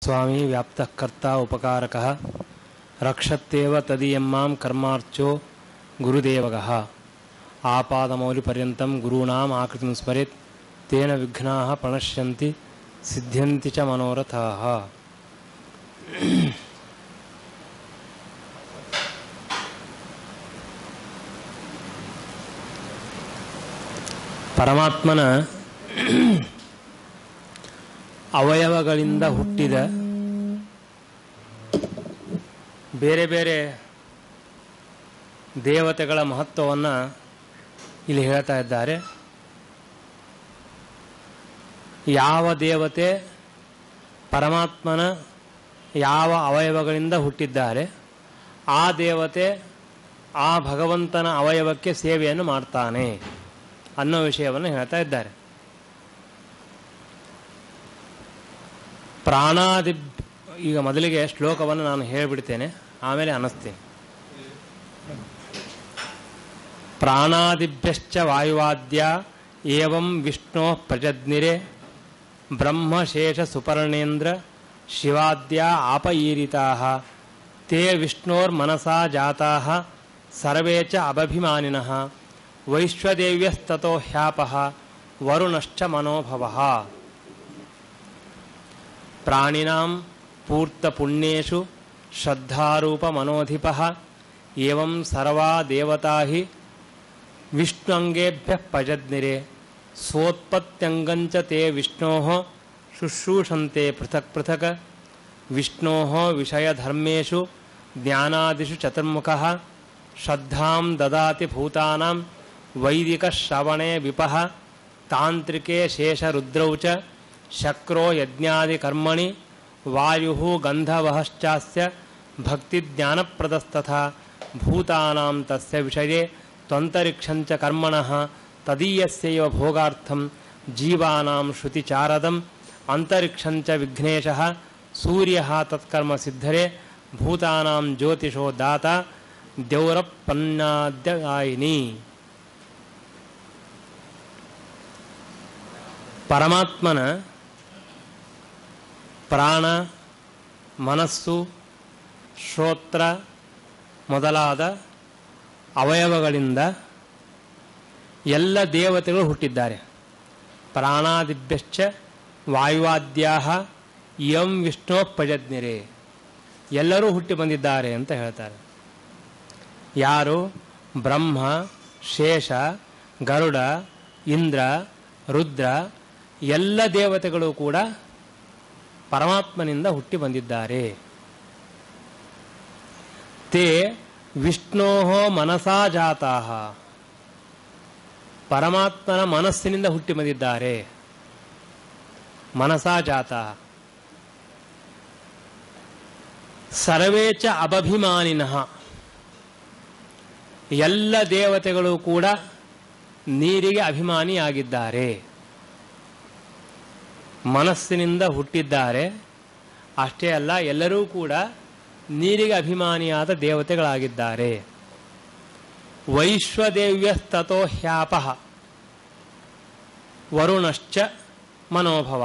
ಸ್ವಾಮಿ ವ್ಯಾಪ್ತಃ ಕರ್ತ ಉಪಕಾರಕಃ ರಕ್ಷತ್ಯೇವ ತದೀಯಮ್ಮಾಂ ಕರ್ಮಾರ್ಚೋ ಗುರುದೇವಗಃ ಆಪಾದಮೌಲಿಪರ್ಯಂతం ಗುರುಣಾಂ ಆಕೃತಿಂ ಸ್ಮರೆತ್ ತೇನ ವಿಘ್ನಾಃ ಪ್ರಣಶ್ಯಂತಿ ಸಿದ್ಧ್ಯಂತಿ ಚ ಮನೋರಥಾಃ ಪರಮಾತ್ಮನ ಅವಯವಗಳಿಂದ ಹುಟ್ಟಿದ ಬೇರೆ ಬೇರೆ ದೇವತೆಗಳ ಮಹತ್ವವನ್ನು ಇಲ್ಲಿ ಹೇಳ್ತಾ ಇದ್ದಾರೆ ಯಾವ ದೇವತೆ ಪರಮಾತ್ಮನ ಯಾವ ಅವಯವಗಳಿಂದ ಹುಟ್ಟಿದ್ದಾರೆ ಆ ದೇವತೆ ಆ ಭಗವಂತನ ಅವಯವಕ್ಕೆ ಸೇವೆಯನ್ನು ಮಾಡ್ತಾನೆ ಅನ್ನೋ ವಿಷಯವನ್ನು ಹೇಳ್ತಾ ಇದ್ದಾರೆ ಪ್ರಾಣಾದಿ ಈಗ ಮೊದಲಿಗೆ ಶ್ಲೋಕವನ್ನು ನಾನು ಹೇಳಿಬಿಡ್ತೇನೆ ಆಮೇಲೆ ಅನ್ನಿಸ್ತೀನಿ ಪ್ರಾಣಾದಿಭ್ಯಶ್ಚ ವಾಯುವಾದ್ಯ ಏವಂ ವಿಷ್ಣೋ ಪ್ರಜಜ್ಞಿರೆ ಬ್ರಹ್ಮಶೇಷ ಸುಪರ್ಣೇಂದ್ರ ಶಿವಾದ್ಯ ಆಪಯೀರಿತಾ ತೇ ವಿಷ್ಣೋರ್ಮನಸಾ ಜಾತಾ ಸರ್ವೇ ಚ ಅಭಭಿಮಾನಿನಃ ವೈಶ್ವದೇವ್ಯಸ್ತೋ ಹ್ಯಾಪಃ ವರುಣಶ್ಚ ಮನೋಭವಃ ಪ್ರಾಣಿನಾಂ ಪೂರ್ತಪುಣ್ಯೇಷು ಶ್ರದ್ಧಾರೂಪಮನೋಧಿಪಃ ಏವಂ ಸರ್ವಾ ದೇವತಾ ಹಿ ವಿಷ್ಣುಂಗೇಭ್ಯ ಪಜದ್ನಿರೆ ಸ್ವೋತ್ಪತ್ತ್ಯಂಗಂಚ ತೇ ವಿಷ್ಣೋ ಶುಶ್ರೂಷಂತೆ ಪೃಥಕ್ ಪೃಥಕ್ ವಿಷ್ಣೋ ವಿಷಯಧರ್ಮೇಷು ಜ್ಞಾನಾದಿಷು ಚತುರ್ಮುಖಃ ಶ್ರದ್ಧಾಂ ದದಾತಿ ಭೂತಾನಾಂ ವೈದಿಕಶ್ರವಣೆ ವಿಪಃ ತಾಂತ್ರಿಕೆ ಶೇಷರುದ್ರೌ ಚ ಶಕ್ರೋ ಯಜ್ಞಾದಿಕರ್ಮಣಿ ವಾಯು ಗಂಧವಶ್ಚಾಸ್ಯ ಭಕ್ತಿಜ್ಞಾನಪ್ರದಸ್ತಥಾ ಭೂತಾನಾಂ ತಸ್ಯ ವಿಷಯೇ ತ್ವಂತರಿಕ್ಷಂಚ ಕರ್ಮಣಃ ತದೀಯಸ್ಯೈವ ಭೋಗಾರ್ಥಂ ಜೀವಾನಾಂ ಶ್ರುತಿಚಾರದಂ ಅಂತರಿಕ್ಷಂಚ ವಿಘ್ನೇಶಃ ಸೂರ್ಯಃ ತತ್ಕರ್ಮ ಸಿದ್ಧರೆ ಭೂತಾನಾಂ ಜ್ಯೋತಿಷೋ ದಾತ ದೇವರಪ್ಪನ್ನಾದ್ಯಗಾಯಿನಿ ಪರಮಾತ್ಮನ ಪ್ರಾಣ ಮನಸ್ಸು ಶ್ರೋತ್ರ ಮೊದಲಾದ ಅವಯವಗಳಿಂದ ಎಲ್ಲ ದೇವತೆಗಳು ಹುಟ್ಟಿದ್ದಾರೆ ಪ್ರಾಣಾದಿಭ್ಯಶ್ಚ ವಾಯುವಾದ್ಯಾ ಯಂ ವಿಷ್ಣು ಪಜಜ್ಞರೆ ಎಲ್ಲರೂ ಹುಟ್ಟಿ ಬಂದಿದ್ದಾರೆ ಅಂತ ಹೇಳ್ತಾರೆ ಯಾರು ಬ್ರಹ್ಮ ಶೇಷ ಗರುಡ ಇಂದ್ರ ರುದ್ರ ಎಲ್ಲ ದೇವತೆಗಳು ಕೂಡ ಪರಮಾತ್ಮನಿಂದ ಹುಟ್ಟಿ ಬಂದಿದ್ದಾರೆ ತೇ ವಿಷ್ಣೋ ಮನಸಾ ಜಾತಾ ಪರಮಾತ್ಮನ ಮನಸ್ಸಿನಿಂದ ಹುಟ್ಟಿ ಬಂದಿದ್ದಾರೆ ಮನಸಾ ಜಾತ ಸರ್ವೇ ಚ ಅಭಭಿಮಾನಿನಃ ಎಲ್ಲ ದೇವತೆಗಳು ಕೂಡ ನೀರಿಗೆ ಅಭಿಮಾನಿಯಾಗಿದ್ದಾರೆ ಮನಸ್ಸಿನಿಂದ ಹುಟ್ಟಿದ್ದಾರೆ ಅಷ್ಟೇ ಅಲ್ಲ ಎಲ್ಲರೂ ಕೂಡ ನೀರಿಗೆ ಅಭಿಮಾನಿಯಾದ ದೇವತೆಗಳಾಗಿದ್ದಾರೆ ವೈಶ್ವದೇವ್ಯಸ್ತೋ ಹ್ಯಾಪ ವರುಣಶ್ಚ ಮನೋಭವ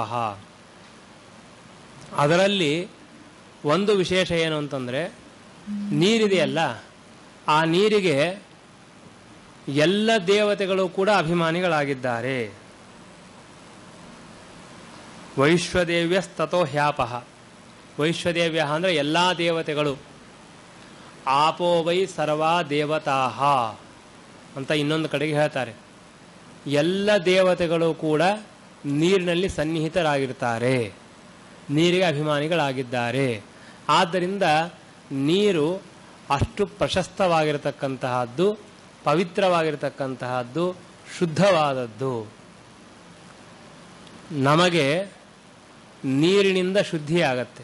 ಅದರಲ್ಲಿ ಒಂದು ವಿಶೇಷ ಏನು ಅಂತಂದರೆ ನೀರಿದೆಯಲ್ಲ ಆ ನೀರಿಗೆ ಎಲ್ಲ ದೇವತೆಗಳು ಕೂಡ ಅಭಿಮಾನಿಗಳಾಗಿದ್ದಾರೆ ವೈಶ್ವದೇವ್ಯಸ್ತೋ ಹ್ಯಾಪ ವೈಶ್ವದೇವ್ಯ ಅಂದರೆ ಎಲ್ಲ ದೇವತೆಗಳು ಆಪೋ ವೈ ಸರ್ವಾ ದೇವತಾಹ ಅಂತ ಇನ್ನೊಂದು ಕಡೆಗೆ ಹೇಳ್ತಾರೆ ಎಲ್ಲ ದೇವತೆಗಳು ಕೂಡ ನೀರಿನಲ್ಲಿ ಸನ್ನಿಹಿತರಾಗಿರ್ತಾರೆ ನೀರಿಗೆ ಅಭಿಮಾನಿಗಳಾಗಿದ್ದಾರೆ ಆದ್ದರಿಂದ ನೀರು ಅಷ್ಟು ಪ್ರಶಸ್ತವಾಗಿರತಕ್ಕಂತಹದ್ದು ಪವಿತ್ರವಾಗಿರತಕ್ಕಂತಹದ್ದು ಶುದ್ಧವಾದದ್ದು ನಮಗೆ ನೀರಿನಿಂದ ಶುದ್ಧಿ ಆಗತ್ತೆ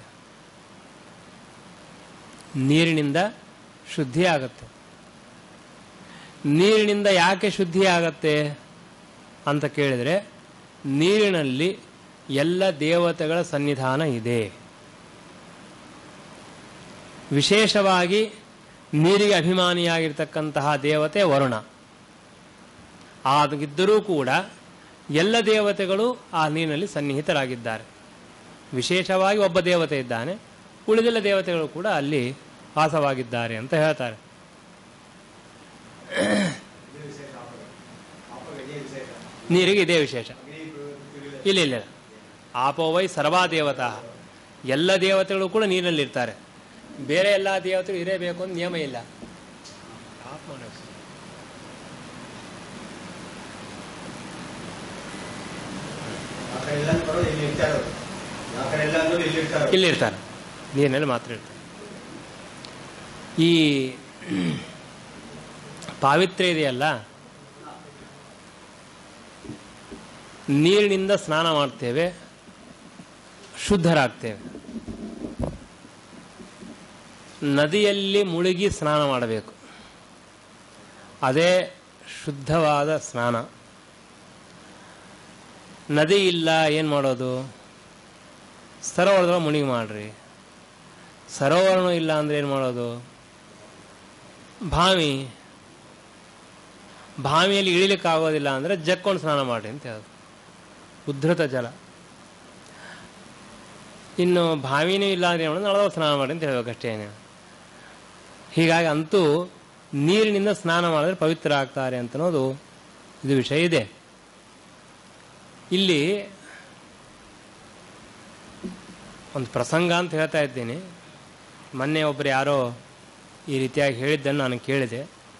ನೀರಿನಿಂದ ಶುದ್ಧಿ ಆಗತ್ತೆ ನೀರಿನಿಂದ ಯಾಕೆ ಶುದ್ಧಿ ಆಗತ್ತೆ ಅಂತ ಕೇಳಿದರೆ ನೀರಿನಲ್ಲಿ ಎಲ್ಲ ದೇವತೆಗಳ ಸನ್ನಿಧಾನ ಇದೆ ವಿಶೇಷವಾಗಿ ನೀರಿಗೆ ಅಭಿಮಾನಿಯಾಗಿರ್ತಕ್ಕಂತಹ ದೇವತೆ ವರುಣ ಆಗಿದ್ದರೂ ಕೂಡ ಎಲ್ಲ ದೇವತೆಗಳು ಆ ನೀರಿನಲ್ಲಿ ಸನ್ನಿಹಿತರಾಗಿದ್ದಾರೆ ವಿಶೇಷವಾಗಿ ಒಬ್ಬ ದೇವತೆ ಇದ್ದಾನೆ ಉಳಿದೆಲ್ಲ ದೇವತೆಗಳು ಕೂಡ ಅಲ್ಲಿ ವಾಸವಾಗಿದ್ದಾರೆ ಅಂತ ಹೇಳ್ತಾರೆ ನೀರಿಗೆ ಇದೇ ವಿಶೇಷ ಇಲ್ಲ ಇಲ್ಲ ಆಪೋವೈ ಸರ್ವಾ ದೇವತಾ ಎಲ್ಲ ದೇವತೆಗಳು ಕೂಡ ನೀರಿನಲ್ಲಿ ಇರ್ತಾರೆ ಬೇರೆ ಎಲ್ಲ ದೇವತೆಗಳು ಇರಬೇಕು ಅಂತ ನಿಯಮ ಇಲ್ಲ ಆಫ್ ಮಾಡು. ಆ ಕಡೆ ಎಲ್ಲ ಬರೋದು ಇಲ್ಲಿ ಇರ್ತಾರೆ ಅವ್ರು. ಆ ಕಡೆ ಎಲ್ಲ ಅಂದ್ರು ಇಲ್ಲಿ ಇರ್ತಾರೆ ಅವ್ರು. ಇಲ್ಲಿ ಇರ್ತಾರೆ ನೀರಿನಲ್ಲಿ ಮಾತ್ರ ಇರ್ತಾರೆ ಈ ಪಾವಿತ್ರ್ಯ ಇದೆಯಲ್ಲ ನೀರಿನಿಂದ ಸ್ನಾನ ಮಾಡ್ತೇವೆ ಶುದ್ಧರಾಗ್ತೇವೆ ನದಿಯಲ್ಲಿ ಮುಳುಗಿ ಸ್ನಾನ ಮಾಡಬೇಕು ಅದೇ ಶುದ್ಧವಾದ ಸ್ನಾನ ನದಿ ಇಲ್ಲ ಏನು ಮಾಡೋದು ಸರೋವರದೊಳಗೆ ಮುಳುಗಿ ಮಾಡ್ರಿ ಸರೋವರನೂ ಇಲ್ಲ ಅಂದ್ರೆ ಏನು ಮಾಡೋದು ಬಾವಿ ಬಾವಿಯಲ್ಲಿ ಇಳಿಲಿಕ್ಕೆ ಆಗೋದಿಲ್ಲ ಅಂದರೆ ಜಕ್ಕೊಂಡು ಸ್ನಾನ ಮಾಡಿ ಅಂತ ಹೇಳೋದು ಉದ್ಧೃತ ಜಲ ಇನ್ನು ಬಾವಿನೂ ಇಲ್ಲ ಅಂದ್ರೆ ಏನು ಮಾಡೋದು ನಳದೊಳಗೆ ಸ್ನಾನ ಮಾಡಿ ಅಂತ ಹೇಳ್ಬೇಕಷ್ಟೇ ಹೀಗಾಗಿ ಅಂತೂ ನೀರಿನಿಂದ ಸ್ನಾನ ಮಾಡಿದ್ರೆ ಪವಿತ್ರ ಆಗ್ತಾರೆ ಅಂತ ಅನ್ನೋದು ಇದು ವಿಷಯ ಇದೆ ಇಲ್ಲಿ ಒಂದು ಪ್ರಸಂಗ ಅಂತ ಹೇಳ್ತಾ ಇದ್ದೀನಿ ಮೊನ್ನೆ ಒಬ್ಬರು ಯಾರೋ ಈ ರೀತಿಯಾಗಿ ಹೇಳಿದ್ದನ್ನು ನಾನು ಕೇಳಿದೆ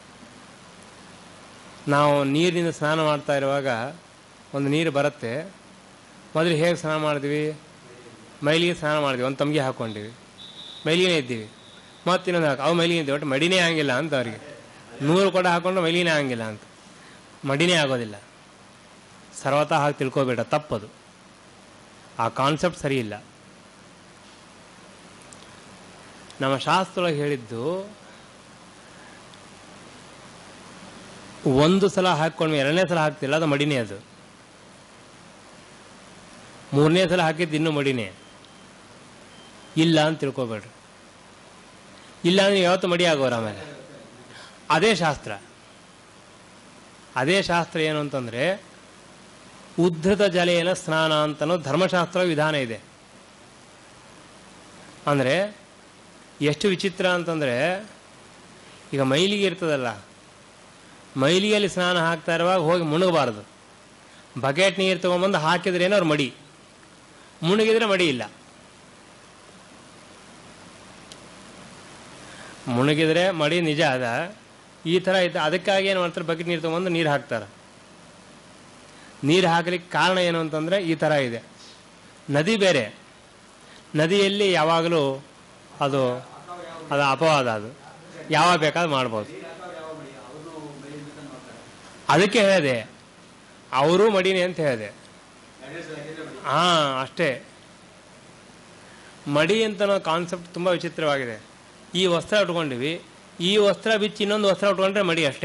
ನಾವು ನೀರಿನಿಂದ ಸ್ನಾನ ಮಾಡ್ತಾ ಇರುವಾಗ ಒಂದು ನೀರು ಬರುತ್ತೆ ಮೊದಲು ಹೇಗೆ ಸ್ನಾನ ಮಾಡಿದ್ವಿ ಮೈಲಿಗೆ ಸ್ನಾನ ಮಾಡಿದ್ವಿ ಒಂದು ತಮ್ಗೆ ಹಾಕ್ಕೊಂಡಿವಿ ಮೈಲಿಗೆನೇ ಇದ್ದೀವಿ ಮತ್ತೆ ಇನ್ನೊಂದು ಹಾಕಿ ಅವು ಮೈಲಿಗೆ ಇದ್ದೀವಿ ಒಟ್ಟು ಮಡಿನೇ ಆಗಿಲ್ಲ ಅಂತ ಅವರಿಗೆ ನೂರು ಕೊಡ ಹಾಕೊಂಡು ಮೈಲಿನೇ ಆಗಿಲ್ಲ ಅಂತ ಮಡಿನೇ ಆಗೋದಿಲ್ಲ ಸರ್ವತಃ ಹಾಗೆ ತಿಳ್ಕೊಬೇಡ ತಪ್ಪದು ಆ ಕಾನ್ಸೆಪ್ಟ್ ಸರಿ ಇಲ್ಲ ನಮ್ಮ ಶಾಸ್ತ್ರೊಳಗೆ ಹೇಳಿದ್ದು ಒಂದು ಸಲ ಹಾಕ್ಕೊಂಡ್ವಿ ಎರಡನೇ ಸಲ ಹಾಕ್ತಿಲ್ಲ ಅದು ಮಡಿನೇ ಅದು ಮೂರನೇ ಸಲ ಹಾಕಿದ್ದು ಇನ್ನೂ ಮಡಿನೇ ಇಲ್ಲ ಅಂತ ತಿಳ್ಕೊಬೇಡ್ರಿ ಇಲ್ಲ ಅಂದ್ರೆ ಯಾವತ್ತು ಮಡಿ ಆಗೋರು ಆಮೇಲೆ ಅದೇ ಶಾಸ್ತ್ರ ಅದೇ ಶಾಸ್ತ್ರ ಏನು ಅಂತಂದ್ರೆ ಉದ್ಧತ ಜಲೇನ ಸ್ನಾನ ಅಂತ ಅನ್ನೋ ಧರ್ಮಶಾಸ್ತ್ರ ವಿಧಾನ ಇದೆ ಅಂದರೆ ಎಷ್ಟು ವಿಚಿತ್ರ ಅಂತಂದರೆ ಈಗ ಮೈಲಿಗೆ ಇರ್ತದಲ್ಲ ಮೈಲಿಗೆಯಲ್ಲಿ ಸ್ನಾನ ಹಾಕ್ತಾ ಇರುವಾಗ ಹೋಗಿ ಮುಳುಗಬಾರ್ದು ಬಕೆಟ್ ನೀರು ತೊಗೊಂಬಂದು ಹಾಕಿದ್ರೇನೋ ಅವ್ರು ಮಡಿ ಮುಳುಗಿದ್ರೆ ಮಡಿ ಇಲ್ಲ ಮುಳುಗಿದ್ರೆ ಮಡಿ ನಿಜ ಅದ ಈ ಥರ ಇದ್ದ ಅದಕ್ಕಾಗಿ ಏನು ಮಾಡ್ತಾರೆ ಬಕೆಟ್ ನೀರು ತೊಗೊಂಬಂದು ನೀರು ಹಾಕ್ತಾರೆ ನೀರು ಹಾಕಲಿಕ್ಕೆ ಕಾರಣ ಏನು ಅಂತಂದರೆ ಈ ಥರ ಇದೆ ನದಿ ಬೇರೆ ನದಿಯಲ್ಲಿ ಯಾವಾಗಲೂ ಅದು ಅದು ಅಪವಾದ ಅದು ಯಾವಾಗ ಬೇಕಾದ್ರೂ ಮಾಡ್ಬೋದು ಅದಕ್ಕೆ ಹೇಳಿದೆ ಅವರು ಮಡಿನಿ ಅಂತ ಹೇಳಿದೆ ಎರಡನೇ ಸಲ ಹಾಕಿದ್ರೆ ಮಡಿ. ಹಾ ಅಷ್ಟೇ ಮಡಿ ಅಂತ ಕಾನ್ಸೆಪ್ಟ್ ತುಂಬ ವಿಚಿತ್ರವಾಗಿದೆ ಈ ವಸ್ತ್ರ ಉಟ್ಕೊಂಡಿವಿ ಈ ವಸ್ತ್ರ ಬಿಚ್ಚಿ ಇನ್ನೊಂದು ವಸ್ತ್ರ ಉಟ್ಕೊಂಡ್ರೆ ಮಡಿ ಅಷ್ಟೇ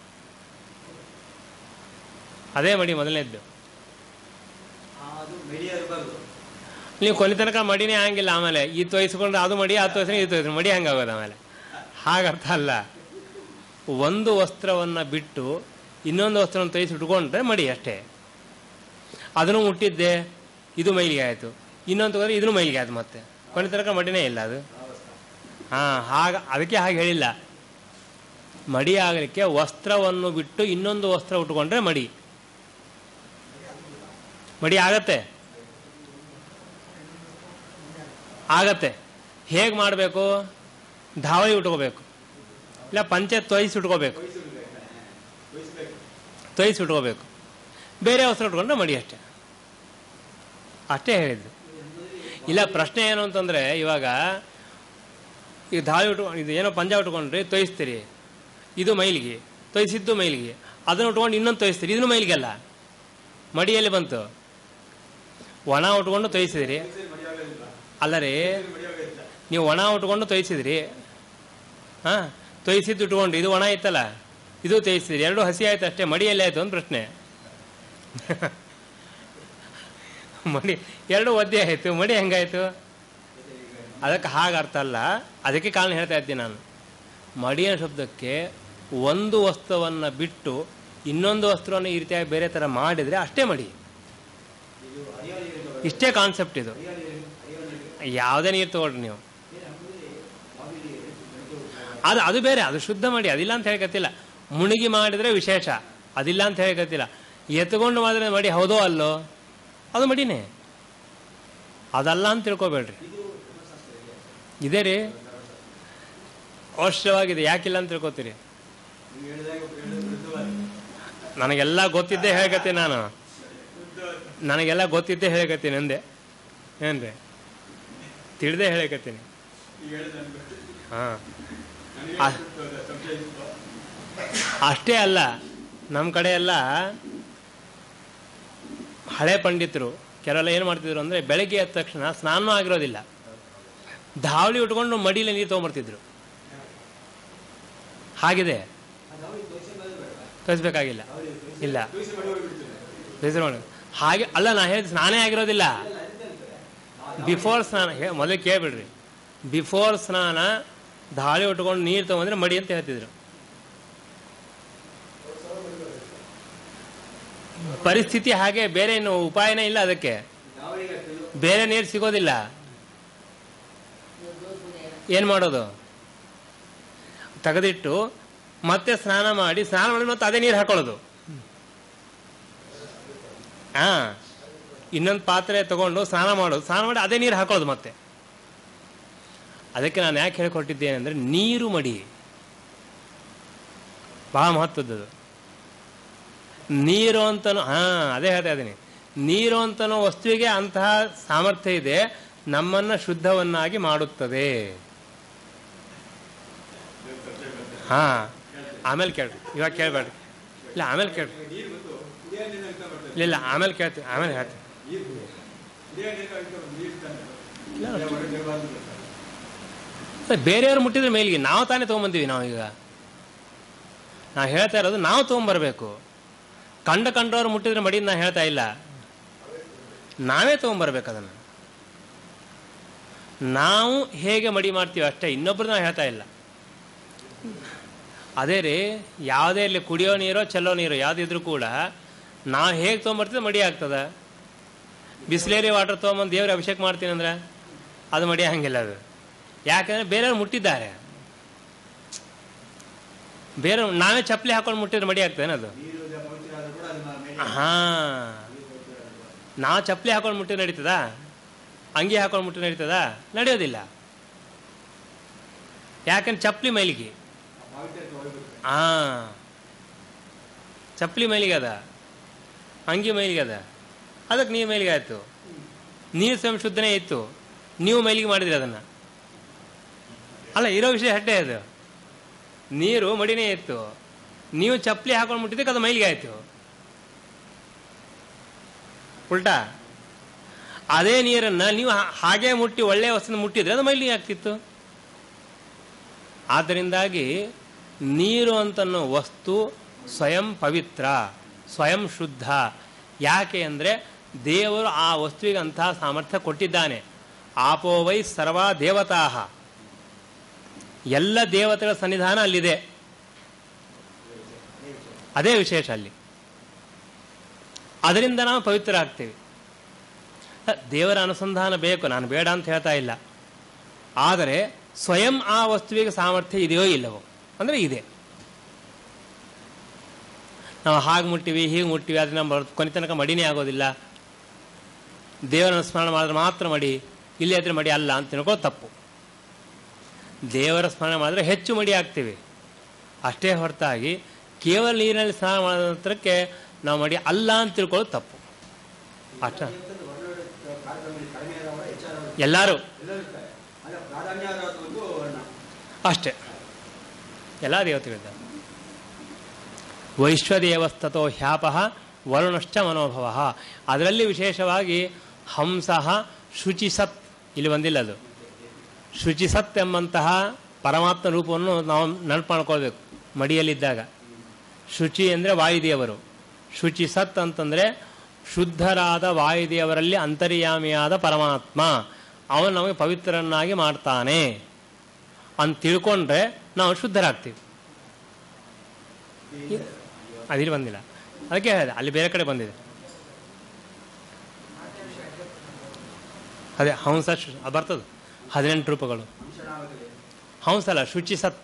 ಅದೇ ಮಡಿ ಮೊದಲನೇದ್ದು ಆ, ಅದು ಮಡಿ ಇರಬಾರ್ದು ನೀವು ಕೊನೆ ತನಕ ಮಡಿನೇ ಹಂಗಿಲ್ಲ ಆಮೇಲೆ ಈ ತೋಯಿಸ್ಕೊಂಡ್ರೆ ಅದು ಮಡಿ ಆ ತೋಯಿಸ್ರೆ ಈ ತೋಯಿಸ್ರೆ ಮಡಿ ಹಂಗಾಗೋದು ಆಮೇಲೆ ಹಾಗರ್ಥ ಅಲ್ಲ ಒಂದು ವಸ್ತ್ರವನ್ನು ಬಿಟ್ಟು ಇನ್ನೊಂದು ವಸ್ತ್ರವನ್ನು ತೋಯಿಸಿ ಉಟ್ಕೊಂಡ್ರೆ ಮಡಿ ಅಷ್ಟೇ ಅದನ್ನು ಮುಟ್ಟಿದ್ದೆ ಇದು ಮೈಲಿಗೆ ಆಯಿತು ಇನ್ನೊಂದು ತಗೊಂಡ್ರೆ ಇದನ್ನು ಮೈಲಿಗೆ ಆಯ್ತು ಮತ್ತೆ ಕೊನೆ ತನಕ ಮಡಿನೇ ಇಲ್ಲ ಅದು ಹಾಂ ಹಾಗ ಅದಕ್ಕೆ ಹಾಗೆ ಹೇಳಿಲ್ಲ ಮಡಿ ಆಗಲಿಕ್ಕೆ ವಸ್ತ್ರವನ್ನು ಬಿಟ್ಟು ಇನ್ನೊಂದು ವಸ್ತ್ರ ಉಟ್ಕೊಂಡ್ರೆ ಮಡಿ ಮಡಿ ಆಗತ್ತೆ ಆಗತ್ತೆ ಹೇಗೆ ಮಾಡಬೇಕು ಧಾವಳಿ ಉಟ್ಕೋಬೇಕು ಇಲ್ಲ ಪಂಚೆ ತೊಯ್ಸಿ ಉಟ್ಕೋಬೇಕು ತೊಯ್ಸಿ ಉಟ್ಕೋಬೇಕು ಬೇರೆ ವಸ್ತ್ರ ಉಟ್ಕೊಂಡ್ರೆ ಮಡಿ ಅಷ್ಟೇ ಅಷ್ಟೇ ಹೇಳಿದ್ದು ಇಲ್ಲ ಪ್ರಶ್ನೆ ಏನು ಅಂತಂದರೆ ಇವಾಗ ಈಗ ಧಾಳಿ ಉಟ್ಕೊ ಇದು ಏನೋ ಪಂಜ ಉಟ್ಕೊಂಡ್ರಿ ತೊಯ್ಸ್ತೀರಿ ಇದು ಮೈಲಿಗೆ ತೊಯ್ಸಿದ್ದು ಮೈಲಿಗೆ ಅದನ್ನು ಉಟ್ಕೊಂಡು ಇನ್ನೊಂದು ತೊಯ್ಸ್ತೀರಿ ಇದನ್ನು ಮೈಲಿಗೆ ಅಲ್ಲ ಮಡಿಯಲ್ಲಿ ಬಂತು ಒಣ ಉಟ್ಕೊಂಡು ತೊಯ್ಸಿದಿರಿ ಮಡಿ ಆಗೋದಿಲ್ಲ ಅಲ್ಲ ರೀ ಮಡಿ ಆಗೋದಿಲ್ಲ ನೀವು ಒಣ ಉಟ್ಕೊಂಡು ತೊಯ್ಸಿದ್ರಿ ಹಾಂ ತೊಯ್ಸಿದ್ದು ಉಟ್ಕೊಂಡು ಇದು ಒಣ ಇತ್ತಲ್ಲ ಇದು ತೊಯ್ಸಿದ್ರಿ ಎರಡು ಹಸಿ ಆಯ್ತು ಅಷ್ಟೇ ಮಡಿಯಲ್ಲಿ ಆಯ್ತು ಒಂದು ಪ್ರಶ್ನೆ ಮಡಿ ಎರಡು ಒದ್ದೆ ಆಯಿತು ಮಡಿ ಹೆಂಗಾಯ್ತು ಅದಕ್ಕೆ ಹಾಗೆ ಅರ್ಥ ಅಲ್ಲ ಅದಕ್ಕೆ ಕಾರಣ ಹೇಳ್ತಾ ಇದ್ದೀನಿ ನಾನು ಮಡಿಯ ಶಬ್ದಕ್ಕೆ ಒಂದು ವಸ್ತುವನ್ನು ಬಿಟ್ಟು ಇನ್ನೊಂದು ವಸ್ತ್ರವನ್ನು ಈ ರೀತಿಯಾಗಿ ಬೇರೆ ಥರ ಮಾಡಿದರೆ ಅಷ್ಟೇ ಮಡಿ ಇದು ಹರಿಯಾಳಿ ಇರಬೇಕು ಇಷ್ಟೇ ಕಾನ್ಸೆಪ್ಟ್ ಇದು ಹರಿಯಾಳಿ ಇರಬೇಕು ಯಾವುದೇ ನೀರು ತಗೊಳ್ರಿ ನೀವು ಅದು ಅದು ಬೇರೆ ಅದು ಶುದ್ಧ ಮಾಡಿ ಅದಿಲ್ಲ ಅಂತ ಹೇಳಕತ್ತಿಲ್ಲ ಮುಳುಗಿ ಮಾಡಿದ್ರೆ ವಿಶೇಷ ಅದಿಲ್ಲ ಅಂತ ಹೇಳಕತ್ತಿಲ್ಲ ಎತ್ಕೊಂಡು ಮಾಡಿದ್ರೆ ಮಡಿ ಹೌದೋ ಅಲ್ಲೋ ಅದು ಮಡಿನೇ ಅದಲ್ಲ ಅಂತ ತಿಳ್ಕೊಬೇಡ್ರಿ ಇದೆ ರೀ ಅವಶ್ಯವಾಗಿದೆ ಯಾಕಿಲ್ಲ ಅಂತ ತಿಳ್ಕೊತೀರಿ ನೀವು ಹೇಳಿದಾಗ ಹೇಳಿದ ವಿರುದ್ಧವಾಗಿ. ನನಗೆಲ್ಲ ಗೊತ್ತಿದ್ದೇ ಹೇಳಕತ್ತೀನಿ ನಾನು ನನಗೆಲ್ಲ ಗೊತ್ತಿದ್ದೇ ಹೇಳಕತ್ತೀನಿ ಅಂದೆ ಏನ್ರಿ ತಿಳಿದೇ ಹೇಳಕತ್ತೀನಿ ಈಗ ಹೇಳಿದ ನನ್ಗೆ ಗೊತ್ತು. ಹಾಂ ನನಗೆ ಆ- ಗೊತ್ತು ಅದು ಸಂಶಯ ಇತ್ತು. ಅಷ್ಟೇ ಅಲ್ಲ ನಮ್ಮ ಕಡೆ ಎಲ್ಲ ಹಳೆ ಪಂಡಿತರು ಕೆಲವೆಲ್ಲ ಏನು ಮಾಡ್ತಿದ್ರು ಅಂದರೆ ಬೆಳಗ್ಗೆ ಎದ್ದ ತಕ್ಷಣ ಸ್ನಾನ ಆಗಿರೋದಿಲ್ಲ ಧಾವಳಿ ಉಟ್ಕೊಂಡು ಮಡಿಯಲ್ಲಿ ನೀರು ತೊಗೊಂಬರ್ತಿದ್ರು ಹಾಗಿದೆ ಅದು ಅವ್ರಿಗೆ ತೋರಿಸಿ ಬಂದ್ರೆ ಬೇಡ. ತೋರಿಸ್ಬೇಕಾಗಿಲ್ಲ ಅವ್ರಿಗೆ ತೋರಿಸಿ- ಇಲ್ಲ ತೋರಿಸಿ ಮಾಡಿ ಹೋಗ್ಬಿಡ್ತಾರೆ. ಬೇಸರ ಮಾಡಿ ಹಾಗೆ ಅಲ್ಲ ನಾ ಹೇಳಿದ ಸ್ನಾನೇ ಆಗಿರೋದಿಲ್ಲ ಇಲ್ಲ, ಅದಿದೆ ಅಂತಾರೆ. ಬಿಫೋರ್ ಸ್ನಾನ ಹೇ- ಮೊದಲು ಕೇಳ್ಬಿಡ್ರಿ ಬಿಫೋರ್ ಸ್ನಾನ ಧಾಳಿ ಉಟ್ಕೊಂಡು ನೀರು ತೊಗೊಂಡ್ರೆ ಮಡಿ ಅಂತ ಹೇಳ್ತಿದ್ರು ಪರಿಸ್ಥಿತಿ ಹಾಗೆ ಬೇರೆ ಏನು ಉಪಾಯನೇ ಇಲ್ಲ ಅದಕ್ಕೆ ಯಾವರಿಗೆ ತಿಳಿದು ಬೇರೆ ನೀರು ಸಿಗೋದಿಲ್ಲ ಏನು ಮಾಡೋದು ತೆಗೆದಿಟ್ಟು ಮತ್ತೆ ಸ್ನಾನ ಮಾಡಿ ಸ್ನಾನ ಮಾಡಿ ಮತ್ತೆ ಅದೇ ನೀರು ಹಾಕೊಳ್ಳೋದು ಹಾ ಇನ್ನೊಂದು ಪಾತ್ರೆ ತಗೊಂಡು ಸ್ನಾನ ಮಾಡೋದು ಸ್ನಾನ ಮಾಡಿ ಅದೇ ನೀರು ಹಾಕೊಳ್ಳೋದು ಮತ್ತೆ ಅದಕ್ಕೆ ನಾನು ಯಾಕೆ ಹೇಳ್ಕೊಟ್ಟಿದ್ದೇನೆ ಅಂದರೆ ನೀರು ಮಡಿ ಬಹಳ ಮಹತ್ವದ್ದು ನೀರು ಅಂತನೂ ಹಾ ಅದೇ ಹೇಳ್ತಾ ಇದ್ದೀನಿ ನೀರು ಅಂತನೋ ವಸ್ತುವಿಗೆ ಅಂತಹ ಸಾಮರ್ಥ್ಯ ಇದೆ ನಮ್ಮನ್ನ ಶುದ್ಧವನ್ನಾಗಿ ಮಾಡುತ್ತದೆ ಹಾ ಆಮೇಲೆ ಕೇಳ್ರಿ ಇವಾಗ ಕೇಳಬೇಡ್ರಿ ಇಲ್ಲ ಆಮೇಲೆ ಕೇಳ್ರಿ ನೀರು ಬಂದು ಕುಡಿಯೋ ನೀರು ಅಂತ ಬರ್ತದೆ. ಇಲ್ಲ ಇಲ್ಲ ಆಮೇಲೆ ಕೇಳ್ತೀನಿ ಆಮೇಲೆ ಹೇಳ್ತೀನಿ ನೀರು ಕುಡಿಯೋ. ಕುಡಿಯೋ ನೀರು ಅಂತ ಒಂದು ನೀರು ತಾನೆ. ಇಲ್ಲ. ಇಲ್ಲ, ಹೊರಗೆ ಇರಬಾರ್ದು ಅಂತ. ಸರ್ ಬೇರೆಯವ್ರು ಮುಟ್ಟಿದ್ರೆ ಮೇಲಿಗೆ ನಾವು ತಾನೇ ತೊಗೊಂಬಂತೀವಿ ನಾವು ಈಗ ನಾವು ಹೇಳ್ತಾ ಇರೋದು ನಾವು ತೊಗೊಂಬರ್ಬೇಕು ಕಂಡ ಕಂಡವ್ರು ಮುಟ್ಟಿದ್ರೆ ಮಡಿಯಿಂದ ನಾ ಹೇಳ್ತಾ ಇಲ್ಲ ನಾವೇ ತೊಗೊಂಬರ್ಬೇಕು ಅದನ್ನು ನಾವು ಹೇಗೆ ಮಡಿ ಮಾಡ್ತೀವಿ ಅಷ್ಟೇ ಇನ್ನೊಬ್ರು ನಾವು ಹೇಳ್ತಾ ಇಲ್ಲ ಅದೇ ರೀ ಯಾವುದೇ ಇರಲಿ ಕುಡಿಯೋ ನೀರೋ ಚೆಲ್ಲೋ ನೀರೋ ಯಾವುದಿದ್ರು ಕೂಡ ನಾವು ಹೇಗೆ ತೊಗೊಂಬರ್ತೀವಿ ಮಡಿ ಆಗ್ತದ ಬಿಸ್ಲೇರಿ ವಾಟರ್ ತೊಗೊಂಬಂದು ದೇವ್ರ ಅಭಿಷೇಕ ಮಾಡ್ತೀನಿ ಅಂದ್ರೆ ಅದು ಮಡಿ ಹಂಗಿಲ್ಲ ಅದು ಯಾಕಂದ್ರೆ ಬೇರೆಯವ್ರು ಮುಟ್ಟಿದ್ದಾರೆ ಬೇರೆ ನಾವೇ ಚಪ್ಪಲಿ ಹಾಕೊಂಡು ಮುಟ್ಟಿದ್ರೆ ಮಡಿ ಆಗ್ತದೇನೆ ಅದು ನೀರು ಜ- ಪವಿತ್ರ ಆದ್ರೂ ಕೂಡ ಅದು ಮೇಲೆ ಹಾ ನಾವು ಚಪ್ಪಲಿ ಹಾಕೊಂಡು ಮುಟ್ಟಿ ನಡೀತದಾ ಅಂಗಿ ಹಾಕೊಂಡು ಮುಟ್ಟಿ ನಡೀತದಾ ನಡೆಯೋದಿಲ್ಲ ಯಾಕಂದ್ರೆ ಚಪ್ಪಲಿ ಮೈಲಿಗೆ ಪವಿತ್ರತೆ ಹೋಗ್ಬಿಡ್ತದೆ. ಹಾ ಚಪ್ಪಲಿ ಮೈಲಿಗೆ ಅದ ಅಂಗಿ ಮೈಲಿಗೆ ಅದ ಅದಕ್ಕೆ ನೀವು ಮೈಲಿಗೆ ಆಯ್ತು ನೀರು ಸ್ವಯಂ ಶುದ್ಧನೇ ಇತ್ತು ನೀವು ಮೈಲಿಗೆ ಮಾಡಿದ್ರಿ ಅದನ್ನ ಅಲ್ಲ ಇರೋ ವಿಷಯ ಹಟ್ಟೆ ಅದು ನೀರು ಮಡಿನೇ ಇತ್ತು ನೀವು ಚಪ್ಪಲಿ ಹಾಕೊಂಡು ಮುಟ್ಟಿದ್ದಕ್ಕೆ ಅದು ಮೈಲಿಗೆ ಆಯ್ತು ಉಲ್ಟಾ ಅದೇ ನೀರನ್ನ ನೀವು ಹಾ- ಹಾಗೆ ಮುಟ್ಟಿ ಒಳ್ಳೆಯ ವಸ್ತು ಮುಟ್ಟಿದ್ರೆ ಅದು ಮೈಲಿಗೆ ಆಗ್ತಿತ್ತು ಆದ್ದರಿಂದಾಗಿ ನೀರು ಅಂತನ್ನೋ ವಸ್ತು ಸ್ವಯಂ ಪವಿತ್ರ ಸ್ವಯಂ ಶುದ್ಧ ಯಾಕೆ ಅಂದರೆ ದೇವರು ಆ ವಸ್ತುವಿಗೆ ಅಂತಹ ಸಾಮರ್ಥ್ಯ ಕೊಟ್ಟಿದ್ದಾನೆ ಆಪೋ ವೈ ಸರ್ವ ದೇವತಾ ಎಲ್ಲ ದೇವತೆಗಳ ಸನ್ನಿಧಾನ ಅಲ್ಲಿದೆ ಅದೇ ವಿಶೇಷ ಅಲ್ಲಿ ಅದರಿಂದ ನಾವು ಪವಿತ್ರ ಆಗ್ತೇವೆ ದೇವರ ಅನುಸಂಧಾನ ಬೇಕು ನಾನು ಬೇಡ ಅಂತ ಹೇಳ್ತಾ ಇಲ್ಲ ಆದರೆ ಸ್ವಯಂ ಆ ವಸ್ತುವಿಗೆ ಸಾಮರ್ಥ್ಯ ಇದೆಯೋ ಇಲ್ಲವೋ ಅಂದರೆ ಇದೆ ನಾವು ಹಾಗೆ ಮುಟ್ಟಿವಿ ಹೀಗೆ ಮುಟ್ಟಿವಿ ಆದರೆ ನಮ್ಮ ಕೊನೆ ತನಕ ಮಡಿನೇ ಆಗೋದಿಲ್ಲ ದೇವರನ್ನು ಸ್ಮರಣೆ ಮಾಡಿದ್ರೆ ಮಾತ್ರ ಮಡಿ ಇಲ್ಲಿ ಆದರೆ ಮಡಿ ಅಲ್ಲ ಅಂತ ತಿಳ್ಕೊಳ್ಳೋದು ತಪ್ಪು ದೇವರ ಸ್ಮರಣೆ ಮಾಡಿದ್ರೆ ಹೆಚ್ಚು ಮಡಿ ಆಗ್ತೀವಿ ಅಷ್ಟೇ ಹೊರತಾಗಿ ಕೇವಲ ನೀರಿನಲ್ಲಿ ಸ್ನಾನ ಮಾಡಿದ ನಂತರಕ್ಕೆ ನಾವು ಮಡಿ ಅಲ್ಲ ಅಂತ ತಿಳ್ಕೊಳ್ಳೋದು ತಪ್ಪು ಅಷ್ಟ ಇವತ್ತೊಂದು ಒಳ್ಳೊಳ್ಳೆ ಕಾರ್ಯಕ್ರಮದಲ್ಲಿ ಕಡಿಮೆ ಆದವರು ಹೆಚ್ಚಾದವರು ಎಲ್ಲರೂ ಎಲ್ಲರೂ ಇರ್ತಾರೆ ಆದರೆ ಪ್ರಾಧಾನ್ಯ ಆದದ್ದು ಒಂದು ವರ್ಣ ಅಷ್ಟೇ ಎಲ್ಲ ದೇವತೆಗಳಿದ್ದಾರೆ ವೈಶ್ವದೇವಸ್ತತೋ ಹ್ಯಾಪಃ ವರುಣಶ್ಚ ಮನೋಭವ ಅದರಲ್ಲಿ ವಿಶೇಷವಾಗಿ ಹಂಸಃ ಶುಚಿಸತ್ ಇಲ್ಲಿ ಬಂದಿಲ್ಲ ಅದು ಶುಚಿಸತ್ ಎಂಬಂತಹ ಪರಮಾತ್ಮ ರೂಪವನ್ನು ನಾವು ನೆನಪು ಮಾಡ್ಕೊಳ್ಬೇಕು ಮಡಿಯಲ್ಲಿದ್ದಾಗ ಶುಚಿ ಅಂದರೆ ವಾಯುದೇವರು ಶುಚಿಸತ್ ಅಂತಂದರೆ ಶುದ್ಧರಾದ ವಾಯುದೇವರಲ್ಲಿ ಅಂತರ್ಯಾಮಿಯಾದ ಪರಮಾತ್ಮ ಅವನು ನಮಗೆ ಪವಿತ್ರರನ್ನಾಗಿ ಮಾಡ್ತಾನೆ ಅಂತ ತಿಳ್ಕೊಂಡ್ರೆ ನಾವು ಶುದ್ಧರಾಗ್ತೀವಿ ಅದಿಲ್ಲಿ ಬಂದಿಲ್ಲ ಅದಕ್ಕೆ ಹೇಳಿದೆ ಅಲ್ಲಿ ಬೇರೆ ಕಡೆ ಬಂದಿದೆ ಅದೇ ಹಂಸ ಶು- ಅದು ಬರ್ತದೆ ಹದಿನೆಂಟು ರೂಪಗಳು ಹಂಸ ಅಲ್ಲ ಶುಚಿ ಸತ್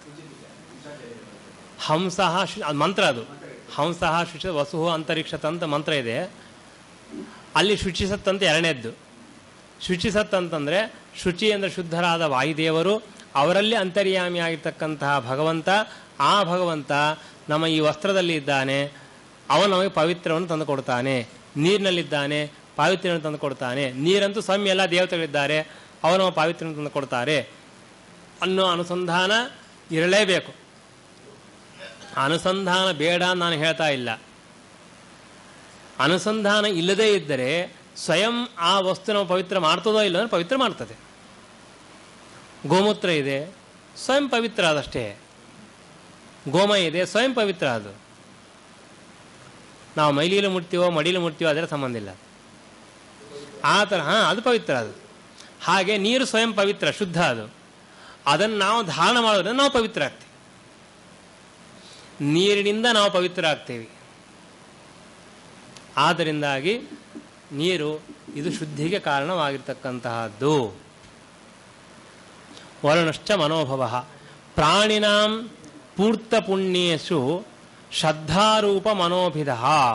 ಹಂಸ ಶು ಅದು ಮಂತ್ರ ಅದು ಹಂಸ ಶುಚಿ ವಸು ಅಂತರಿಕ್ಷತ ಅಂತ ಮಂತ್ರ ಇದೆ ಅಲ್ಲಿ ಶುಚಿಸತ್ ಅಂತ ಎರಡನೇದ್ದು ಶುಚಿಸತ್ ಅಂತಂದರೆ ಶುಚಿ ಅಂದರೆ ಶುದ್ಧರಾದ ವಾಯುದೇವರು ಅವರಲ್ಲಿ ಅಂತರ್ಯಾಮಿಯಾಗಿರ್ತಕ್ಕಂತಹ ಭಗವಂತ ಆ ಭಗವಂತ ನಮ್ಮ ಈ ವಸ್ತ್ರದಲ್ಲಿ ಇದ್ದಾನೆ ಅವನು ನಮಗೆ ಪವಿತ್ರವನ್ನು ತಂದು ಕೊಡ್ತಾನೆ ನೀರಿನಲ್ಲಿದ್ದಾನೆ ಪಾವಿತ್ರ್ಯವನ್ನು ತಂದು ಕೊಡ್ತಾನೆ ನೀರಂತೂ ಸ್ವಯಂ ಎಲ್ಲ ದೇವತೆಗಳಿದ್ದಾರೆ ಅವನು ನಮ್ಮ ಪಾವಿತ್ರ್ಯವನ್ನು ತಂದು ಕೊಡ್ತಾರೆ ಅನ್ನೋ ಅನುಸಂಧಾನ ಇರಲೇಬೇಕು ಅನುಸಂಧಾನ ಬೇಡ ಅಂತ ನಾನು ಹೇಳ್ತಾ ಇಲ್ಲ ಅನುಸಂಧಾನ ಇಲ್ಲದೇ ಇದ್ದರೆ ಸ್ವಯಂ ಆ ವಸ್ತು ನಾವು ಪವಿತ್ರ ಮಾಡ್ತದೋ ಇಲ್ಲ ಅಂದ್ರೆ ಪವಿತ್ರ ಮಾಡ್ತದೆ ಗೋಮೂತ್ರ ಇದೆ ಸ್ವಯಂ ಪವಿತ್ರ ಅದಷ್ಟೇ ಗೋಮ ಇದೆ ಸ್ವಯಂ ಪವಿತ್ರ ಅದು ನಾವು ಮೈಲಿಲು ಮುಟ್ತೀವೋ ಮಡಿಲು ಮುಟ್ತೀವೋ ಅದರ ಸಂಬಂಧ ಇಲ್ಲ ಆ ಥರ ಹಾಂ ಅದು ಪವಿತ್ರ ಅದು ಹಾಗೆ ನೀರು ಸ್ವಯಂ ಪವಿತ್ರ ಶುದ್ಧ ಅದು ಅದನ್ನು ನಾವು ಧಾರಣ ಮಾಡೋದ್ರಿಂದ ನಾವು ಪವಿತ್ರ ಆಗ್ತೀವಿ ನೀರಿನಿಂದ ನಾವು ಪವಿತ್ರ ಆಗ್ತೇವೆ ಆದ್ದರಿಂದಾಗಿ ನೀರು ಇದು ಶುದ್ಧಿಗೆ ಕಾರಣವಾಗಿರ್ತಕ್ಕಂತಹದ್ದು ವರ್ಣಶ್ಚ ಮನೋಭವ ಪ್ರಾಣಿನಾಂ ಪೂರ್ತ ಪುಣ್ಯೇಶು ಶ್ರದ್ಧಾರೂಪ ಮನೋಭಿಧ